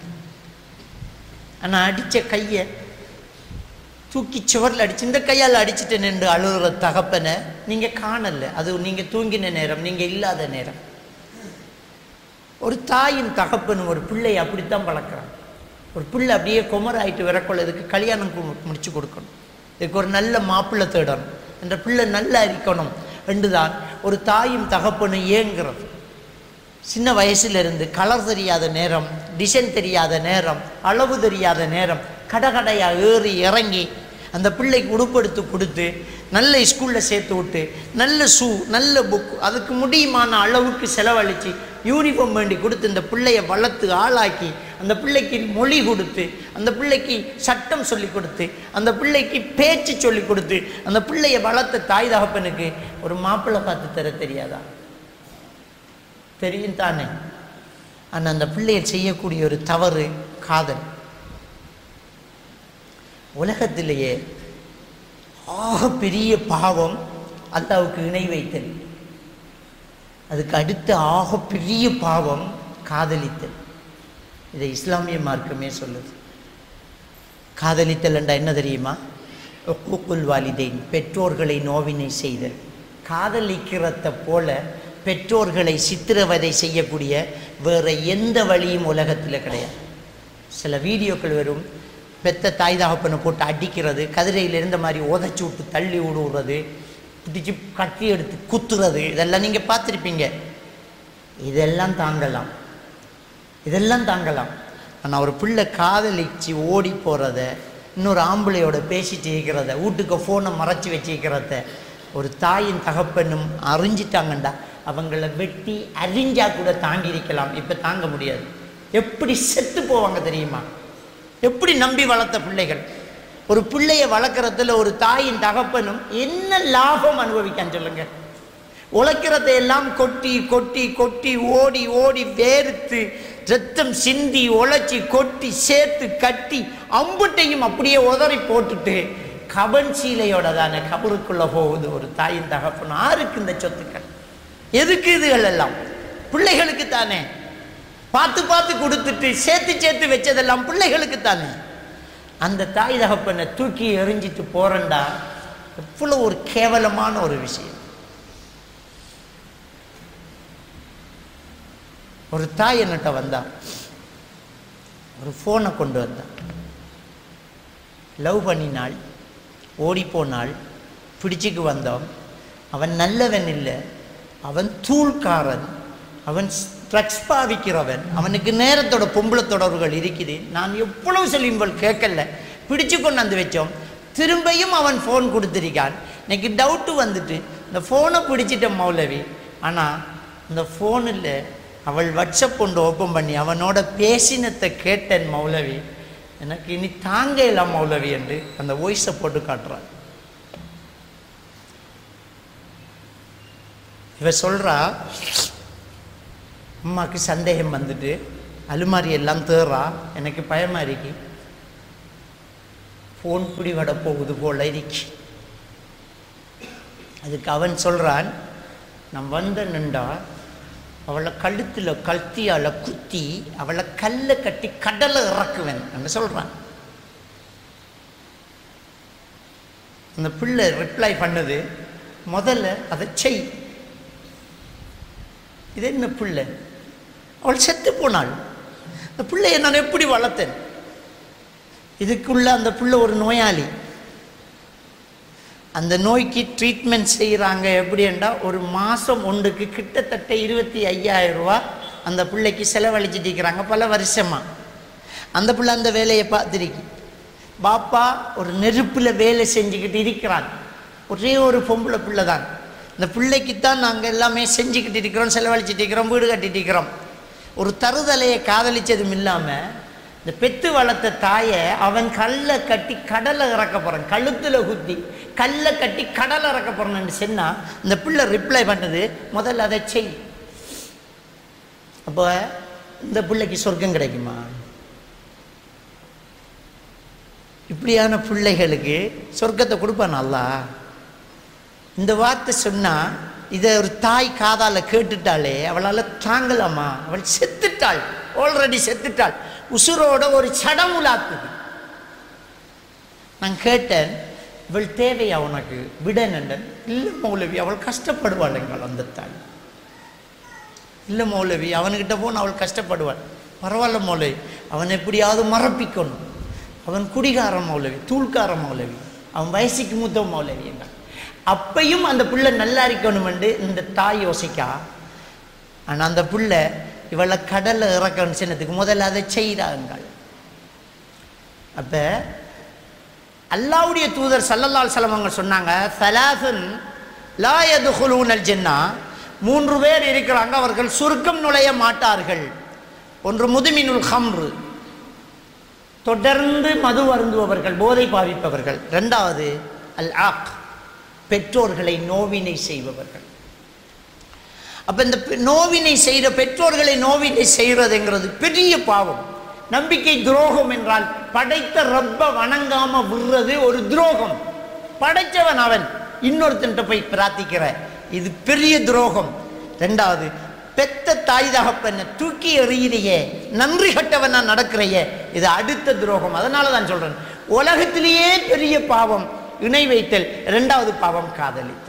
ஆனால் அடித்த கையை தூக்கி சுவரில் அடிச்சு இந்த கையால் அடிச்சுட்டு நின்று அழுகிற தகப்பனை நீங்கள் காணல அது நீங்கள் தூங்கின நேரம் நீங்கள் இல்லாத நேரம் ஒரு தாயின் தகப்பனும் ஒரு பிள்ளையை அப்படித்தான் வளர்க்குறாங்க ஒரு பிள்ளை அப்படியே குமராயிட்டு விரக்கொள்ளதுக்கு கல்யாணம் கு- முடிச்சு கொடுக்கணும் இதுக்கு ஒரு நல்ல மாப்பிள்ளை தேடணும் என்ற பிள்ளை நல்லா இருக்கணும் என்றுதான் ஒரு தாயும் தகப்பனும் ஏங்குறது சின்ன வயசுல இருந்து கலர் தெரியாத நேரம் டிசைன் தெரியாத நேரம் அளவு தெரியாத நேரம் கடகடையா ஏறி இறங்கி அந்த பிள்ளைக்கு உடுப்படுத்து கொடுத்து நல்ல ஸ்கூலில் சேர்த்து விட்டு நல்ல ஷூ நல்ல புக் அதுக்கு முடியுமான அளவுக்கு செலவழித்து யூனிஃபார்ம் வேண்டி கொடுத்து இந்த பிள்ளையை வளர்த்து ஆளாக்கி அந்த பிள்ளைக்கு மொழி கொடுத்து அந்த பிள்ளைக்கு சட்டம் சொல்லி கொடுத்து அந்த பிள்ளைக்கு பேச்சு சொல்லி கொடுத்து அந்த பிள்ளையை வளர்த்த தாய் தகப்பனுக்கு ஒரு மாப்பிள்ளை பார்த்து தர தெரியாதா தெரியும் தானே ஆனால் அந்த பிள்ளையை செய்யக்கூடிய ஒரு தவறு காதல் உலகத்திலேயே ஆக பெரிய பாவம் அல்லாவுக்கு இணை வைத்தல் அதுக்கு அடுத்த ஆக பெரிய பாவம் காதலித்தல் இதை இஸ்லாமிய மார்க்கமே சொல்லுது காதலித்தல் என்றா என்ன தெரியுமா ஒக்குக்குல் வாலிதைன் பெற்றோர்களை நோவினை செய்தல் காதலிக்கிறத போல பெற்றோர்களை சித்திரவதை செய்யக்கூடிய வேற எந்த வழியும் உலகத்தில் கிடையாது சில வீடியோக்கள் வரும் பெத்த தாய் தகப்பனை போட்டு அடிக்கிறது கதிரையில் இருந்த மாதிரி உதச்சி விட்டு தள்ளி விடுறது பிடிச்சி கட்டி எடுத்து குத்துறது இதெல்லாம் நீங்கள் பார்த்துருப்பீங்க இதெல்லாம் தாங்கலாம் இதெல்லாம் தாங்கலாம் ஆனால் ஒரு பிள்ளை காதலிச்சு ஓடி போகிறத இன்னொரு ஆம்பளையோட பேசிட்டு இருக்கிறத வீட்டுக்கு ஃபோனை மறைச்சி வச்சிருக்கிறத ஒரு தாயின் தகப்பனும் அறிஞ்சிட்டாங்கண்டா அவங்கள வெட்டி அறிஞ்சா கூட தாங்கி இருக்கலாம் இப்போ தாங்க முடியாது எப்படி செத்து போவாங்க தெரியுமா எப்படி நம்பி வளர்த்த பிள்ளைகள் ஒரு பிள்ளையை வளர்க்குறதுல ஒரு தாயின் தகப்பனும் என்ன லாபம் அனுபவிக்கான்னு சொல்லுங்க உழைக்கிறதை எல்லாம் கொட்டி கொட்டி கொட்டி ஓடி ஓடி வேர்த்து ரத்தம் சிந்தி உழைச்சி கொட்டி சேர்த்து கட்டி அம்புட்டையும் அப்படியே உதறி போட்டுட்டு கபன் சீலையோட தானே கபருக்குள்ள போகுது ஒரு தாயின் தகப்பன் ஆருக்கு இந்த சொத்துக்கள் எதுக்கு இதுகள் எல்லாம் பிள்ளைகளுக்கு தானே பார்த்து பார்த்து கொடுத்துட்டு சேர்த்து சேர்த்து வச்சதெல்லாம் பிள்ளைகளுக்கு தானே அந்த தாய் தகப்பனை தூக்கி எறிஞ்சிட்டு போறண்டா எவ்வளோ ஒரு கேவலமான ஒரு விஷயம் ஒரு தாய் என்னட்ட வந்தா ஒரு ஃபோனை கொண்டு வந்தா லவ் பண்ணினாள் ஓடி போனாள் பிடிச்சிக்கு வந்தோம் அவன் நல்லவன் இல்லை அவன் தூள்காரன் அவன் ட்ரக்ஸ் பாவிக்கிறவன் அவனுக்கு நேரத்தோட பொம்பளை தொடர்புகள் இருக்குது நான் எவ்வளவு சொல்லியும்போல் கேட்கல பிடிச்சு கொண்டு வந்து வச்சோம் திரும்பியும் அவன் ஃபோன் கொடுத்துருக்கான் எனக்கு டவுட்டு வந்துட்டு இந்த ஃபோனை பிடிச்சிட்ட மௌலவி ஆனால் இந்த ஃபோனில் அவள் வாட்ஸ்அப் கொண்டு ஓப்பன் பண்ணி அவனோட பேசினத்தை கேட்டேன் மௌலவி எனக்கு இனி தாங்க இல்லை மௌலவி என்று அந்த வாய்ஸை போட்டு காட்டுறான் இவ சொல்றா அம்மாவுக்கு சந்தேகம் வந்துட்டு அலுமாரி எல்லாம் தேறா எனக்கு பயமா இருக்கு ஃபோன் பிடிபட போகுது போல இருக்கு அதுக்கு அவன் சொல்கிறான் நான் வந்த நின்றா அவளை கழுத்தில் கல்த்தியால் குத்தி அவளை கல்லை கட்டி கடலை இறக்குவேன் என்று சொல்கிறான் அந்த பிள்ளை ரிப்ளை பண்ணுது முதல்ல அதை செய் இது என்ன பிள்ளை அவள் செத்து போனாள் அந்த பிள்ளையை நான் எப்படி வளர்த்தேன் இதுக்குள்ள அந்த பிள்ளை ஒரு நோயாளி அந்த நோய்க்கு ட்ரீட்மெண்ட் செய்கிறாங்க எப்படின்னா ஒரு மாதம் ஒன்றுக்கு கிட்டத்தட்ட இருபத்தி ஐயாயிரம் ரூபா அந்த பிள்ளைக்கு செலவழிச்சிட்டு இருக்கிறாங்க பல வருஷமாக அந்த பிள்ளை அந்த வேலையை பார்த்துருக்கு பாப்பா ஒரு நெருப்பில் வேலை செஞ்சுக்கிட்டு இருக்கிறான் ஒரே ஒரு பொம்பளை பிள்ளை தான் இந்த பிள்ளைக்குத்தான் நாங்கள் எல்லாமே செஞ்சுக்கிட்டு இருக்கிறோம் செலவழிச்சிட்டு இருக்கிறோம் வீடு கட்டிட்டு இருக்கிறோம் ஒரு தருதலையை காதலிச்சதும் இல்லாமல் இந்த பெத்து வளர்த்த தாயை அவன் கல்லை கட்டி கடலை இறக்க போகிறான் கழுத்தில் குத்தி கல்லை கட்டி கடலை இறக்க போகிறான்னு சொன்னால் இந்த பிள்ளை ரிப்ளை பண்ணுது முதல்ல அதை செய் அப்போ இந்த பிள்ளைக்கு சொர்க்கம் கிடைக்குமா இப்படியான பிள்ளைகளுக்கு சொர்க்கத்தை கொடுப்பான் அல்லா இந்த வார்த்தை சொன்னால் இதை ஒரு தாய் காதால் கேட்டுட்டாலே அவளால் தாங்கலாமா அவள் செத்துட்டாள் ஆல்ரெடி செத்துட்டாள் உசுரோட ஒரு சடமுலாக்குது நான் கேட்டேன் இவள் தேவையா உனக்கு விடனண்டன் இல்லை மௌலவி அவள் கஷ்டப்படுவாளுங்கள் அந்த தாய் இல்லை மௌலவி அவன்கிட்ட போன அவள் கஷ்டப்படுவாள் பரவாயில்ல மௌலவி அவன் எப்படியாவது மறப்பிக்கணும் அவன் குடிகார மௌலவி தூள்கார மௌலவி அவன் வயசுக்கு மூத்த மௌலவி என்றான் அப்பையும் அந்த பிள்ளை நல்லா இருக்கணுமெண்டு இந்த தாய் யோசிக்கா ஆனால் அந்த பிள்ளை இவளை கடலை இறக்கணும் சின்னத்துக்கு முதல்ல அதை செய்கிறாங்கள் அப்போ அல்லாவுடைய தூதர் சல்லல்லால் சலமங்க சொன்னாங்க சலாசன் லா எதுகுலூனல் ஜென்னா மூன்று பேர் இருக்கிறாங்க அவர்கள் சுருக்கம் நுழைய மாட்டார்கள் ஒன்று முதுமினுல் ஹம்ரு தொடர்ந்து மது அருந்துபவர்கள் போதை பாவிப்பவர்கள் ரெண்டாவது அல் ஆக் பெற்றோர்களை நோவினை செய்பவர்கள் அப்போ இந்த பெ- நோவினை செய்கிற பெற்றோர்களை நோவினை செய்கிறதுங்கிறது பெரிய பாவம் நம்பிக்கை துரோகம் என்றால் படைத்த ரப்ப வணங்காம விடுறது ஒரு துரோகம் படைச்சவன் அவன் இன்னொருத்தன்ட்ட போய் பிரார்த்திக்கிற இது பெரிய துரோகம் ரெண்டாவது பெத்த தாய் தகப்பனை தூக்கி எறியிறையே நன்றி கட்டவனா நடக்கிறையே இது அடுத்த துரோகம் அதனால தான் சொல்றேன் உலகத்திலேயே பெரிய பாவம் இணை வைத்தல் ரெண்டாவது பாவம் காதலித்தல்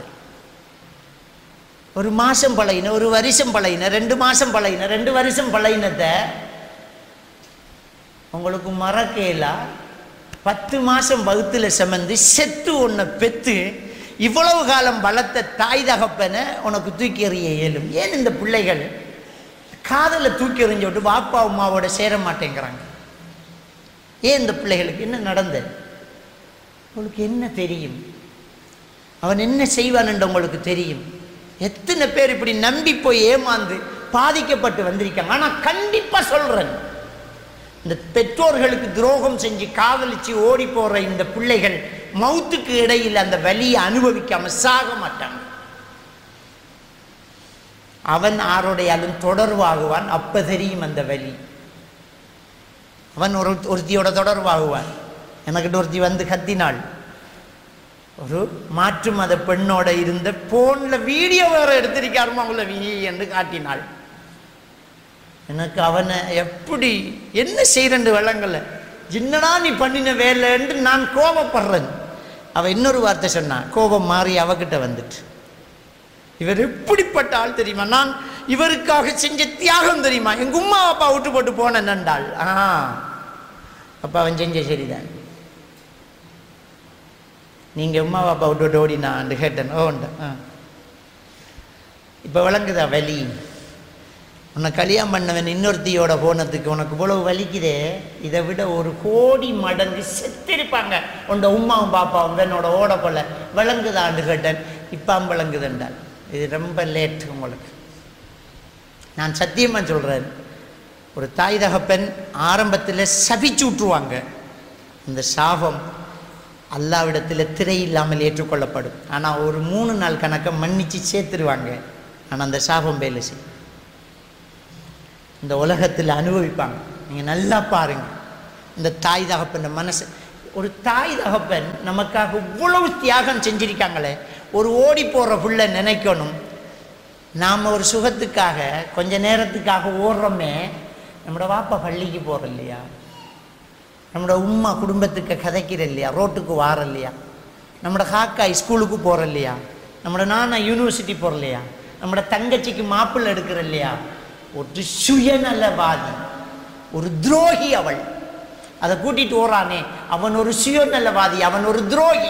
ஒரு மாசம் பழையின ஒரு வருஷம் பழையின ரெண்டு மாசம் பழையின ரெண்டு வருஷம் பழையினத்தை உங்களுக்கு மறக்கலா பத்து மாசம் வகுத்துல சுமந்து செத்து உன்னை பெத்து இவ்வளவு காலம் வளர்த்த தாய் தகப்பனை உனக்கு தூக்கி எறிய இயலும் ஏன் இந்த பிள்ளைகள் காதலை தூக்கி எறிஞ்சு விட்டு பாப்பா அம்மாவோட சேர மாட்டேங்கிறாங்க ஏன் இந்த பிள்ளைகளுக்கு என்ன நடந்தது உங்களுக்கு என்ன தெரியும் அவன் என்ன செய்வான் என்று உங்களுக்கு தெரியும் எத்தனை பேர் இப்படி நம்பி போய் ஏமாந்து பாதிக்கப்பட்டு வந்திருக்காங்க ஆனால் கண்டிப்பாக சொல்கிறேன் இந்த பெற்றோர்களுக்கு துரோகம் செஞ்சு காதலிச்சு ஓடி போற இந்த பிள்ளைகள் மௌத்துக்கு இடையில் அந்த வலியை அனுபவிக்காம சாக மாட்டாங்க அவன் ஆரோடையாலும் தொடர்பாகுவான் அப்ப தெரியும் அந்த வலி அவன் ஒரு ஒருத்தியோட தொடர்பாகுவான் எனக்கிட்ட ஒருத்தி வந்து கத்தினாள் ஒரு மாற்று மத பெண்ணோட இருந்த போன்ல வீடியோ வேற எடுத்திருக்காருமா அவங்கள வீ என்று காட்டினாள் எனக்கு அவனை எப்படி என்ன செய்யறண்டு விளங்கல என்னடா நீ பண்ணின வேலைன்னு நான் கோபப்படுறேன் அவ இன்னொரு வார்த்தை சொன்னான் கோபம் மாறி அவகிட்ட வந்துட்டு இவர் எப்படிப்பட்ட ஆள் தெரியுமா நான் இவருக்காக செஞ்ச தியாகம் தெரியுமா எங்க உம்மா அப்பா விட்டு போட்டு போன நண்டாள் ஆ அப்ப அவன் செஞ்ச சரிதான் நீங்க உம்மா அப்பா விட்டு விட்டு ஓடினான்னு கேட்டேன் ஓ ஆ இப்போ விளங்குதா வலி உன்னை கல்யாணம் பண்ணவன் இன்னொருத்தியோட போனதுக்கு உனக்கு இவ்வளவு வலிக்குதே இதை விட ஒரு கோடி மடங்கு செத்திருப்பாங்க உண்ட உம்மாவும் பாப்பாவும் என்னோட ஓட போல விளங்குதான்னு கேட்டேன் இப்பாம் விளங்குதுண்டால் இது ரொம்ப லேட் உங்களுக்கு நான் சத்தியமாக சொல்கிறேன் ஒரு தாய் தகப்பன் ஆரம்பத்தில் சபிச்சு விட்ருவாங்க இந்த சாபம் அல்லாவிடத்தில் திரை இல்லாமல் ஏற்றுக்கொள்ளப்படும் ஆனால் ஒரு மூணு நாள் கணக்கை மன்னிச்சு சேர்த்துருவாங்க ஆனால் அந்த சாபம் வேலை செய்யும் இந்த உலகத்தில் அனுபவிப்பாங்க நீங்கள் நல்லா பாருங்க இந்த தாய் தகப்பன் மனசு ஒரு தாய் தகப்பன் நமக்காக இவ்வளவு தியாகம் செஞ்சிருக்காங்களே ஒரு ஓடி போகிற புள்ள நினைக்கணும் நாம் ஒரு சுகத்துக்காக கொஞ்ச நேரத்துக்காக ஓடுறோமே நம்மளோட வாப்பா பள்ளிக்கு போகிற இல்லையா நம்மளோட உம்மா குடும்பத்துக்கு கதைக்கிற இல்லையா ரோட்டுக்கு வார இல்லையா நம்மளோட காக்கா ஸ்கூலுக்கு போகிற இல்லையா நம்மளோட நானா யூனிவர்சிட்டி போகிற இல்லையா நம்மளோட தங்கச்சிக்கு மாப்பிள்ளை எடுக்கிற இல்லையா ஒரு சுயநலவாதி ஒரு துரோகி அவள் அதை கூட்டிட்டு ஓறானே அவன் ஒரு சுயநலவாதி அவன் ஒரு துரோகி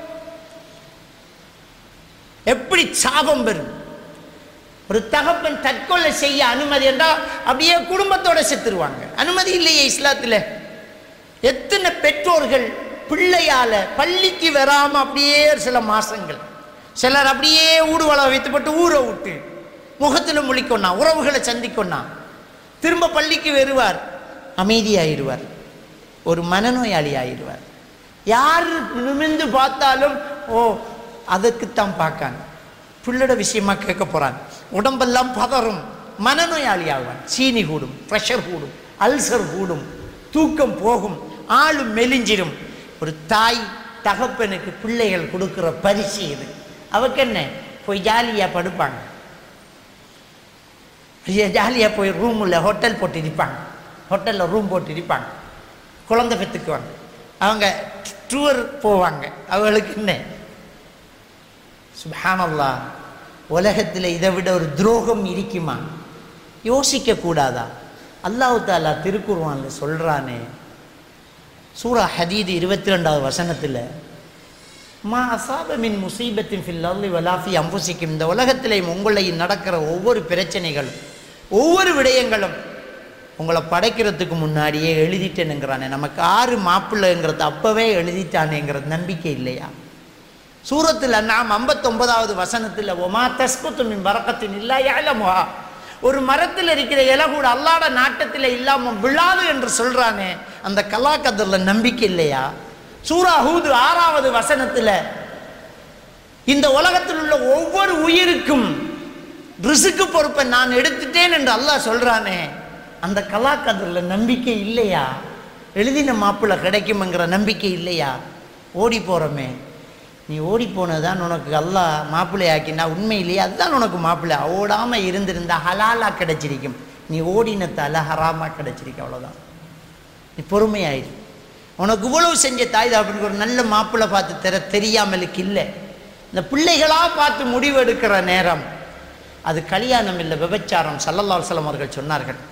எப்படி சாபம் பெறும் ஒரு தகப்பன் தற்கொலை செய்ய அனுமதி என்றால் அப்படியே குடும்பத்தோட செத்துருவாங்க அனுமதி இல்லையே இஸ்லாத்தில் எத்தனை பெற்றோர்கள் பிள்ளையால பள்ளிக்கு வராம அப்படியே சில மாசங்கள் சிலர் அப்படியே ஊடுவள வைத்துப்பட்டு ஊரை விட்டு முகத்தில் முழிக்கொண்ணா உறவுகளை சந்திக்கொண்ணா திரும்ப பள்ளிக்கு வருவார் அமைதியாயிருவார் ஒரு மனநோயாளி ஆயிடுவார் யார் நிமிர்ந்து பார்த்தாலும் ஓ அதுக்குத்தான் பார்க்காங்க பிள்ளோட விஷயமா கேட்க போறான் உடம்பெல்லாம் பதறும் மனநோயாளி ஆவான் சீனி கூடும் ப்ரெஷர் கூடும் அல்சர் கூடும் தூக்கம் போகும் ஆளும் மெலிஞ்சிடும் ஒரு தாய் தகப்பனுக்கு பிள்ளைகள் கொடுக்கிற பரிசு இது அவக்கு என்ன போய் ஜாலியாக படுப்பாங்க ஜாலியாக போய் ரூமில் ஹோட்டல் போட்டு இருப்பாங்க ஹோட்டலில் ரூம் போட்டு இருப்பாங்க குழந்தை பெற்றுக்குவாங்க அவங்க டூர் போவாங்க அவங்களுக்கு என்ன சுபானல்லா உலகத்தில் இதை விட ஒரு துரோகம் இருக்குமா யோசிக்க கூடாதா அல்லாஹு தாலா திருக்குர்வான்ல சொல்றானே சூரா ஹதீது இருபத்தி ரெண்டாவது வசனத்தில் மா அசாப மின் முசீபத்தின் ஃபில் அர்லி வலாஃபி அம்புசிக்கும் இந்த உலகத்திலே உங்களை நடக்கிற ஒவ்வொரு பிரச்சனைகளும் ஒவ்வொரு விடயங்களும் உங்களை படைக்கிறதுக்கு முன்னாடியே எழுதிட்டேனுங்கிறானே நமக்கு ஆறு மாப்பிள்ளைங்கிறது அப்பவே எழுதிட்டானேங்கிறது நம்பிக்கை இல்லையா சூரத்தில் நாம் ஐம்பத்தொன்பதாவது வசனத்தில் ஒமா தஸ்குத்து மின் வரக்கத்தின் இல்லா ஏலமுகா ஒரு மரத்தில் இருக்கிற இலை கூட அல்லாட நாட்டத்தில் இல்லாம விழாது என்று சொல்றானே அந்த கலாக்கதில் நம்பிக்கை இல்லையா சூரா ஹூது ஆறாவது வசனத்தில் இந்த உலகத்தில் உள்ள ஒவ்வொரு உயிருக்கும் ரிசுக்கு பொறுப்பை நான் எடுத்துட்டேன் என்று அல்லாஹ் சொல்றானே அந்த கலாக்கதில் நம்பிக்கை இல்லையா எழுதின மாப்பிள்ளை கிடைக்குமெங்கிற நம்பிக்கை இல்லையா ஓடி போறோமே நீ ஓடி போனதுதான் உனக்கு அல்லாஹ் மாப்பிள்ளை ஆக்கினா உண்மையிலேயே அதுதான் உனக்கு மாப்பிள்ளை ஓடாமல் இருந்திருந்தா ஹலாலாக கிடைச்சிருக்கும் நீ ஓடினத்தால ஹராமாக கிடைச்சிருக்கு அவ்வளோதான் நீ பொறுமையாயிரு உனக்கு இவ்வளவு செஞ்ச தாய் அப்படின்னு ஒரு நல்ல மாப்பிள்ளை பார்த்து தர தெரியாமலுக்கு இல்லை இந்த பிள்ளைகளாக பார்த்து முடிவெடுக்கிற நேரம் அது கல்யாணம் இல்லை விபச்சாரம் சல்லல்லாஹு அலைஹி வஸல்லம் அவர்கள் சொன்னார்கள்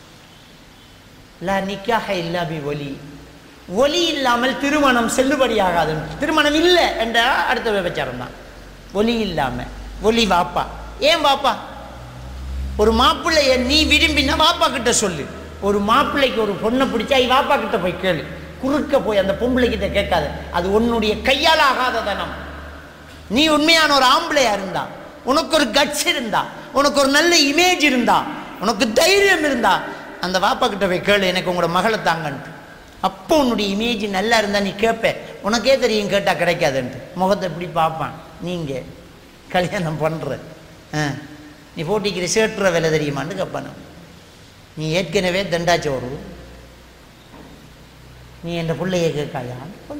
லா நிக்காஹ இல்லா பி ஒலி ஒலி இல்லாமல் திருமணம் செல்லுபடியாகாது திருமணம் இல்லை என்ற அடுத்த விபச்சாரம் தான் ஒலி இல்லாமல் ஒலி வாப்பா ஏன் வாப்பா ஒரு மாப்பிள்ளைய நீ விரும்பினா வாப்பா கிட்ட சொல்லு ஒரு மாப்பிள்ளைக்கு ஒரு பொண்ணை பிடிச்சா ஐ வாப்பா கிட்ட போய் கேளு குறுக்க போய் அந்த பொம்பளை கிட்ட கேட்காத அது உன்னுடைய கையால் ஆகாத தனம் நீ உண்மையான ஒரு ஆம்பளையா இருந்தா உனக்கு ஒரு கட்ஸ் இருந்தா உனக்கு ஒரு நல்ல இமேஜ் இருந்தா உனக்கு தைரியம் இருந்தா அந்த வாப்பா கிட்ட போய் கேளு எனக்கு உங்களோட மகளை தாங்கன்ட்டு அப்போ உன்னுடைய இமேஜ் நல்லா இருந்தால் நீ கேட்ப உனக்கே தெரியும் கேட்டால் கிடைக்காதுன்ட்டு முகத்தை எப்படி பார்ப்பான் நீங்கள் கல்யாணம் பண்ணுற ஆ நீ போட்டிக்கிற சேட்டுற விலை தெரியுமான்னு கேட்பான் நீ ஏற்கனவே தண்டாச்சோறு நீ என் பிள்ளைய கேட்காயா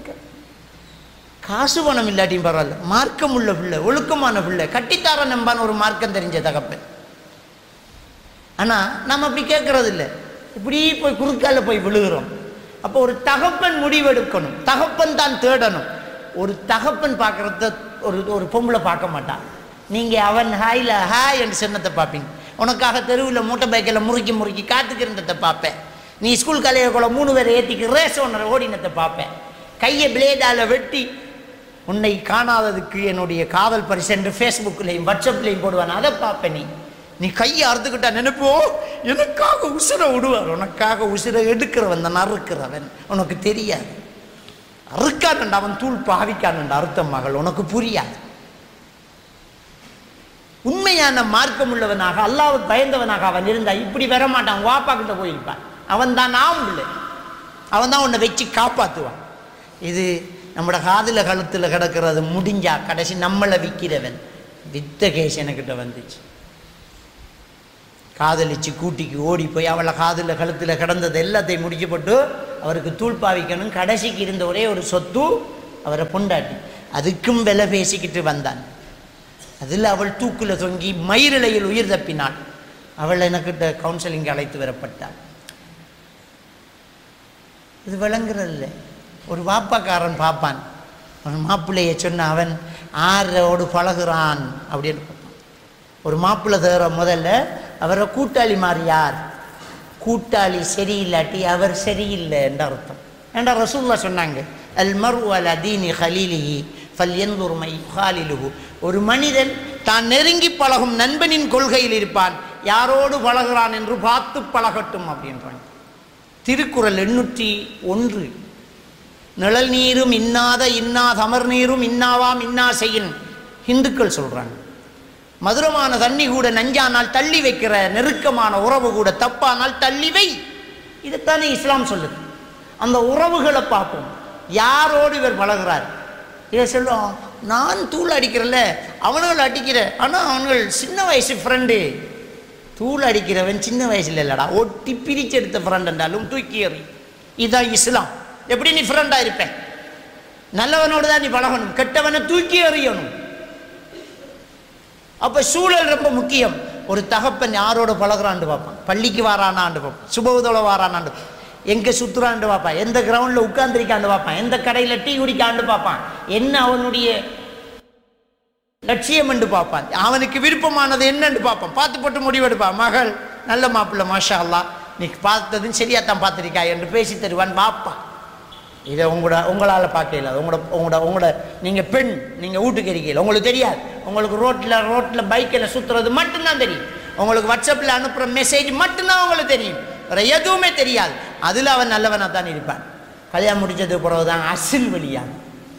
காசு பணம் இல்லாட்டியும் பரவாயில்ல மார்க்கம் உள்ள பிள்ளை ஒழுக்கமான பிள்ளை கட்டித்தார நம்பான ஒரு மார்க்கம் தெரிஞ்ச தகப்பன் ஆனால் நம்ம அப்படி கேட்கறது இல்லை இப்படி போய் குறுக்கால போய் விழுகிறோம் அப்போ ஒரு தகப்பன் முடிவெடுக்கணும் தகப்பன் தான் தேடணும் ஒரு தகப்பன் பார்க்குறத ஒரு ஒரு பொம்பளை பார்க்க மாட்டான் நீங்கள் அவன் ஹாயில் ஹாய் என்று சின்னத்தை பார்ப்பீங்க உனக்காக தெருவில் மூட்டை பைக்கில் முறுக்கி முறுக்கி காத்துக்கிறன்றதை பார்ப்பேன் நீ ஸ்கூல் கலையக்குள்ள மூணு பேரை ஏற்றிக்கு ரேஸ் ஒன்று ஓடினத்தை பார்ப்பேன் கையை பிளேடால் வெட்டி உன்னை காணாததுக்கு என்னுடைய காதல் பரிசு என்று ஃபேஸ்புக்லேயும் வாட்ஸ்அப்லேயும் போடுவான் அதை பார்ப்பேன் நீ நீ கையை அறுத்துக்கிட்டா நினைப்போ எனக்காக உசுரை விடுவார் உனக்காக உசுரை எடுக்கிறவன் தான் அறுக்கிறவன் உனக்கு தெரியாது அறுக்கானண்டா அவன் தூள் பாவிக்கானண்டா அறுத்த மகள் உனக்கு புரியாது உண்மையான மார்க்கம் உள்ளவனாக அல்லாவுக்கு பயந்தவனாக அவன் இருந்தா இப்படி வர மாட்டான் வாப்பா கிட்ட போயிருப்பான் அவன் தான் ஆம்பளை அவன் தான் உன்னை வச்சு காப்பாற்றுவான் இது நம்மளோட காதில் கழுத்தில் கிடக்கிறது முடிஞ்சா கடைசி நம்மளை விற்கிறவன் வித்த கேஸ் என்கிட்ட வந்துச்சு காதலிச்சு கூட்டிக்கு ஓடி போய் அவளை காதில் கழுத்தில் கிடந்தது எல்லாத்தையும் முடிச்சு போட்டு அவருக்கு தூள் பாவிக்கணும் கடைசிக்கு இருந்த ஒரே ஒரு சொத்து அவரை பொண்டாட்டி அதுக்கும் விலை பேசிக்கிட்டு வந்தான் அதில் அவள் தூக்கில் தொங்கி மயிரிழையில் உயிர் தப்பினாள் அவள் எனக்கிட்ட கவுன்சிலிங் அழைத்து வரப்பட்டாள் இது விளங்குறதில்ல ஒரு வாப்பாக்காரன் பார்ப்பான் அவன் மாப்பிள்ளையை சொன்ன அவன் ஆரோடு பழகுறான் அப்படின்னு பார்ப்பான் ஒரு மாப்பிள்ளை தேற முதல்ல அவரை கூட்டாளி மாதிரி யார் கூட்டாளி சரியில்லாட்டி அவர் சரியில்லை என்ற அர்த்தம் ஏண்டா ரசூல்லா சொன்னாங்க அல் மரு அல் அதீனி ஹலீலிஹி ஃபல் எந்தூர்மை ஹாலிலுஹு ஒரு மனிதன் தான் நெருங்கி பழகும் நண்பனின் கொள்கையில் இருப்பான் யாரோடு பழகுறான் என்று பார்த்து பழகட்டும் அப்படின்றாங்க திருக்குறள் எண்ணூற்றி ஒன்று நிழல் நீரும் இன்னாத இன்னா தமர் நீரும் இன்னாவாம் இன்னா செய்யின் இந்துக்கள் சொல்றாங்க மதுரமான தண்ணி கூட நஞ்சானால் தள்ளி வைக்கிற நெருக்கமான உறவு கூட தப்பானால் தள்ளி வை இதைத்தானே இஸ்லாம் சொல்லுது அந்த உறவுகளை பார்ப்போம் யாரோடு இவர் பழகுறார் இதை சொல்லுவோம் நான் தூள் அடிக்கிறல்ல அவனுகள் அடிக்கிற ஆனால் அவனுகள் சின்ன வயசு ஃப்ரெண்டு தூள் அடிக்கிறவன் சின்ன வயசுல இல்லைடா ஒட்டி பிரிச்சு எடுத்த ஃப்ரெண்ட் என்றாலும் தூக்கி எறி இதுதான் இஸ்லாம் எப்படி நீ ஃப்ரெண்டாக இருப்ப நல்லவனோடு தான் நீ பழகணும் கெட்டவனை தூக்கி எறியணும் அப்போ சூழல் ரொம்ப முக்கியம் ஒரு தகப்பன் யாரோட பழகுறான்னு பார்ப்பான் பள்ளிக்கு வாரானான்னு பார்ப்பான் சுபவுதோட வாரானான்னு பார்ப்பான் எங்கே சுற்றுறான்னு பார்ப்பான் எந்த கிரவுண்டில் உட்கார்ந்திருக்கான்னு பார்ப்பான் எந்த கடையில் டீ குடிக்கான்னு பார்ப்பான் என்ன அவனுடைய லட்சியம் என்று பார்ப்பான் அவனுக்கு விருப்பமானது என்னன்னு பார்ப்பான் பார்த்து போட்டு முடிவெடுப்பான் மகள் நல்ல மாப்பிள்ளை மாஷா அல்லா நீ பார்த்ததும் சரியா தான் பார்த்துருக்கா என்று பேசி தருவான் பார்ப்பான் இதை உங்களோட உங்களால் பார்க்க இல்லாது உங்களோட உங்களோட உங்களோட நீங்கள் பெண் நீங்கள் வீட்டுக்கு இருக்கையில் உங்களுக்கு தெரியாது உங்களுக்கு ரோட்டில் ரோட்டில் பைக்கில் சுற்றுறது மட்டும்தான் தெரியும் உங்களுக்கு வாட்ஸ்அப்பில் அனுப்புகிற மெசேஜ் மட்டும்தான் உங்களுக்கு தெரியும் வேறு எதுவுமே தெரியாது அதில் அவன் நல்லவனாக தான் இருப்பான் கல்யாணம் முடிச்சதுக்கு பிறகு தான் அசில் வழியாக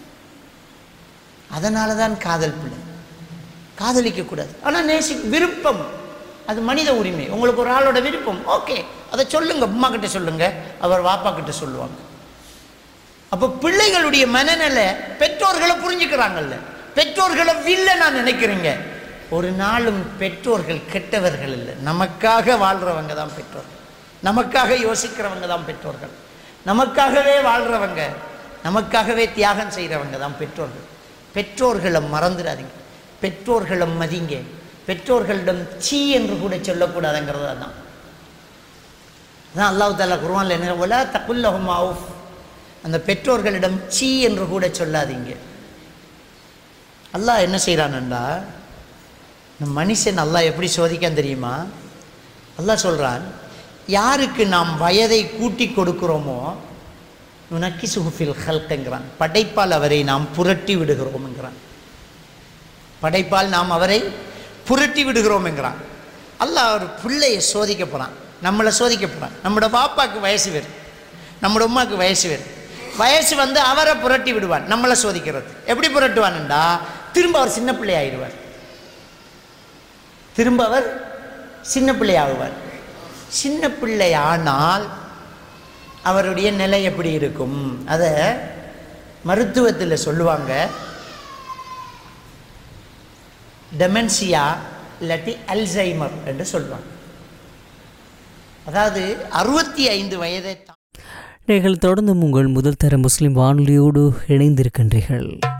அதனால தான் காதல் பிள்ளை காதலிக்கக்கூடாது ஆனால் நேசி விருப்பம் அது மனித உரிமை உங்களுக்கு ஒரு ஆளோட விருப்பம் ஓகே அதை சொல்லுங்க அம்மா கிட்ட சொல்லுங்க அவர் வாப்பா கிட்ட சொல்லுவாங்க அப்போ பிள்ளைகளுடைய மனநிலை பெற்றோர்களை புரிஞ்சுக்கிறாங்கல்ல பெற்றோர்களை வில்லனா நினைக்கிறீங்க ஒரு நாளும் பெற்றோர்கள் கெட்டவர்கள் இல்லை நமக்காக வாழ்றவங்க தான் பெற்றோர்கள் நமக்காக யோசிக்கிறவங்க தான் பெற்றோர்கள் நமக்காகவே வாழ்றவங்க நமக்காகவே தியாகம் செய்கிறவங்க தான் பெற்றோர்கள் பெற்றோர்களை மறந்துடாதீங்க பெற்றோர்களை மதிங்க பெற்றோர்களிடம் சீ என்று கூட சொல்லக்கூடாதுங்கிறது தான் அதான் அல்லாஹ் தாலா குருவான்ல என்ன ஒலா தகுல்லஹும் அவுஃப் அந்த பெற்றோர்களிடம் சீ என்று கூட சொல்லாதீங்க அல்லாஹ் என்ன செய்கிறான்டா இந்த மனுஷன் அல்லாஹ் எப்படி சோதிக்கான் தெரியுமா அல்லாஹ் சொல்கிறான் யாருக்கு நாம் வயதை கூட்டி கொடுக்கிறோமோ நக்கி சுகுஃபில் ஹல்கங்கிறான் படைப்பால் அவரை நாம் புரட்டி விடுகிறோம்ங்கிறான் படைப்பால் நாம் அவரை புரட்டி விடுகிறோம் என்கிறான் அல்லாஹ் ஒரு பிள்ளையை சோதிக்க போகிறான் நம்மளை சோதிக்க போகிறான் நம்மளோட பாப்பாக்கு வயசு வரும் நம்மளோட உமாக்கு வயசு வரும் வயசு வந்து அவரை புரட்டி விடுவான் நம்மளை சோதிக்கிறது எப்படி புரட்டுவான்டா திரும்ப அவர் சின்ன பிள்ளை ஆயிடுவார் திரும்ப அவர் சின்ன பிள்ளை ஆகுவார் சின்ன பிள்ளை ஆனால் அவருடைய நிலை எப்படி இருக்கும் அதை மருத்துவத்தில் சொல்லுவாங்க டெமென்சியா இல்லாட்டி அல்சைமர் என்று சொல்லுவாங்க அதாவது அறுபத்தி ஐந்து வயதை தா- நீங்கள் தொடர்ந்தும் உங்கள் முதல் தர முஸ்லிம் வானொலியோடு இணைந்திருக்கின்றீர்கள்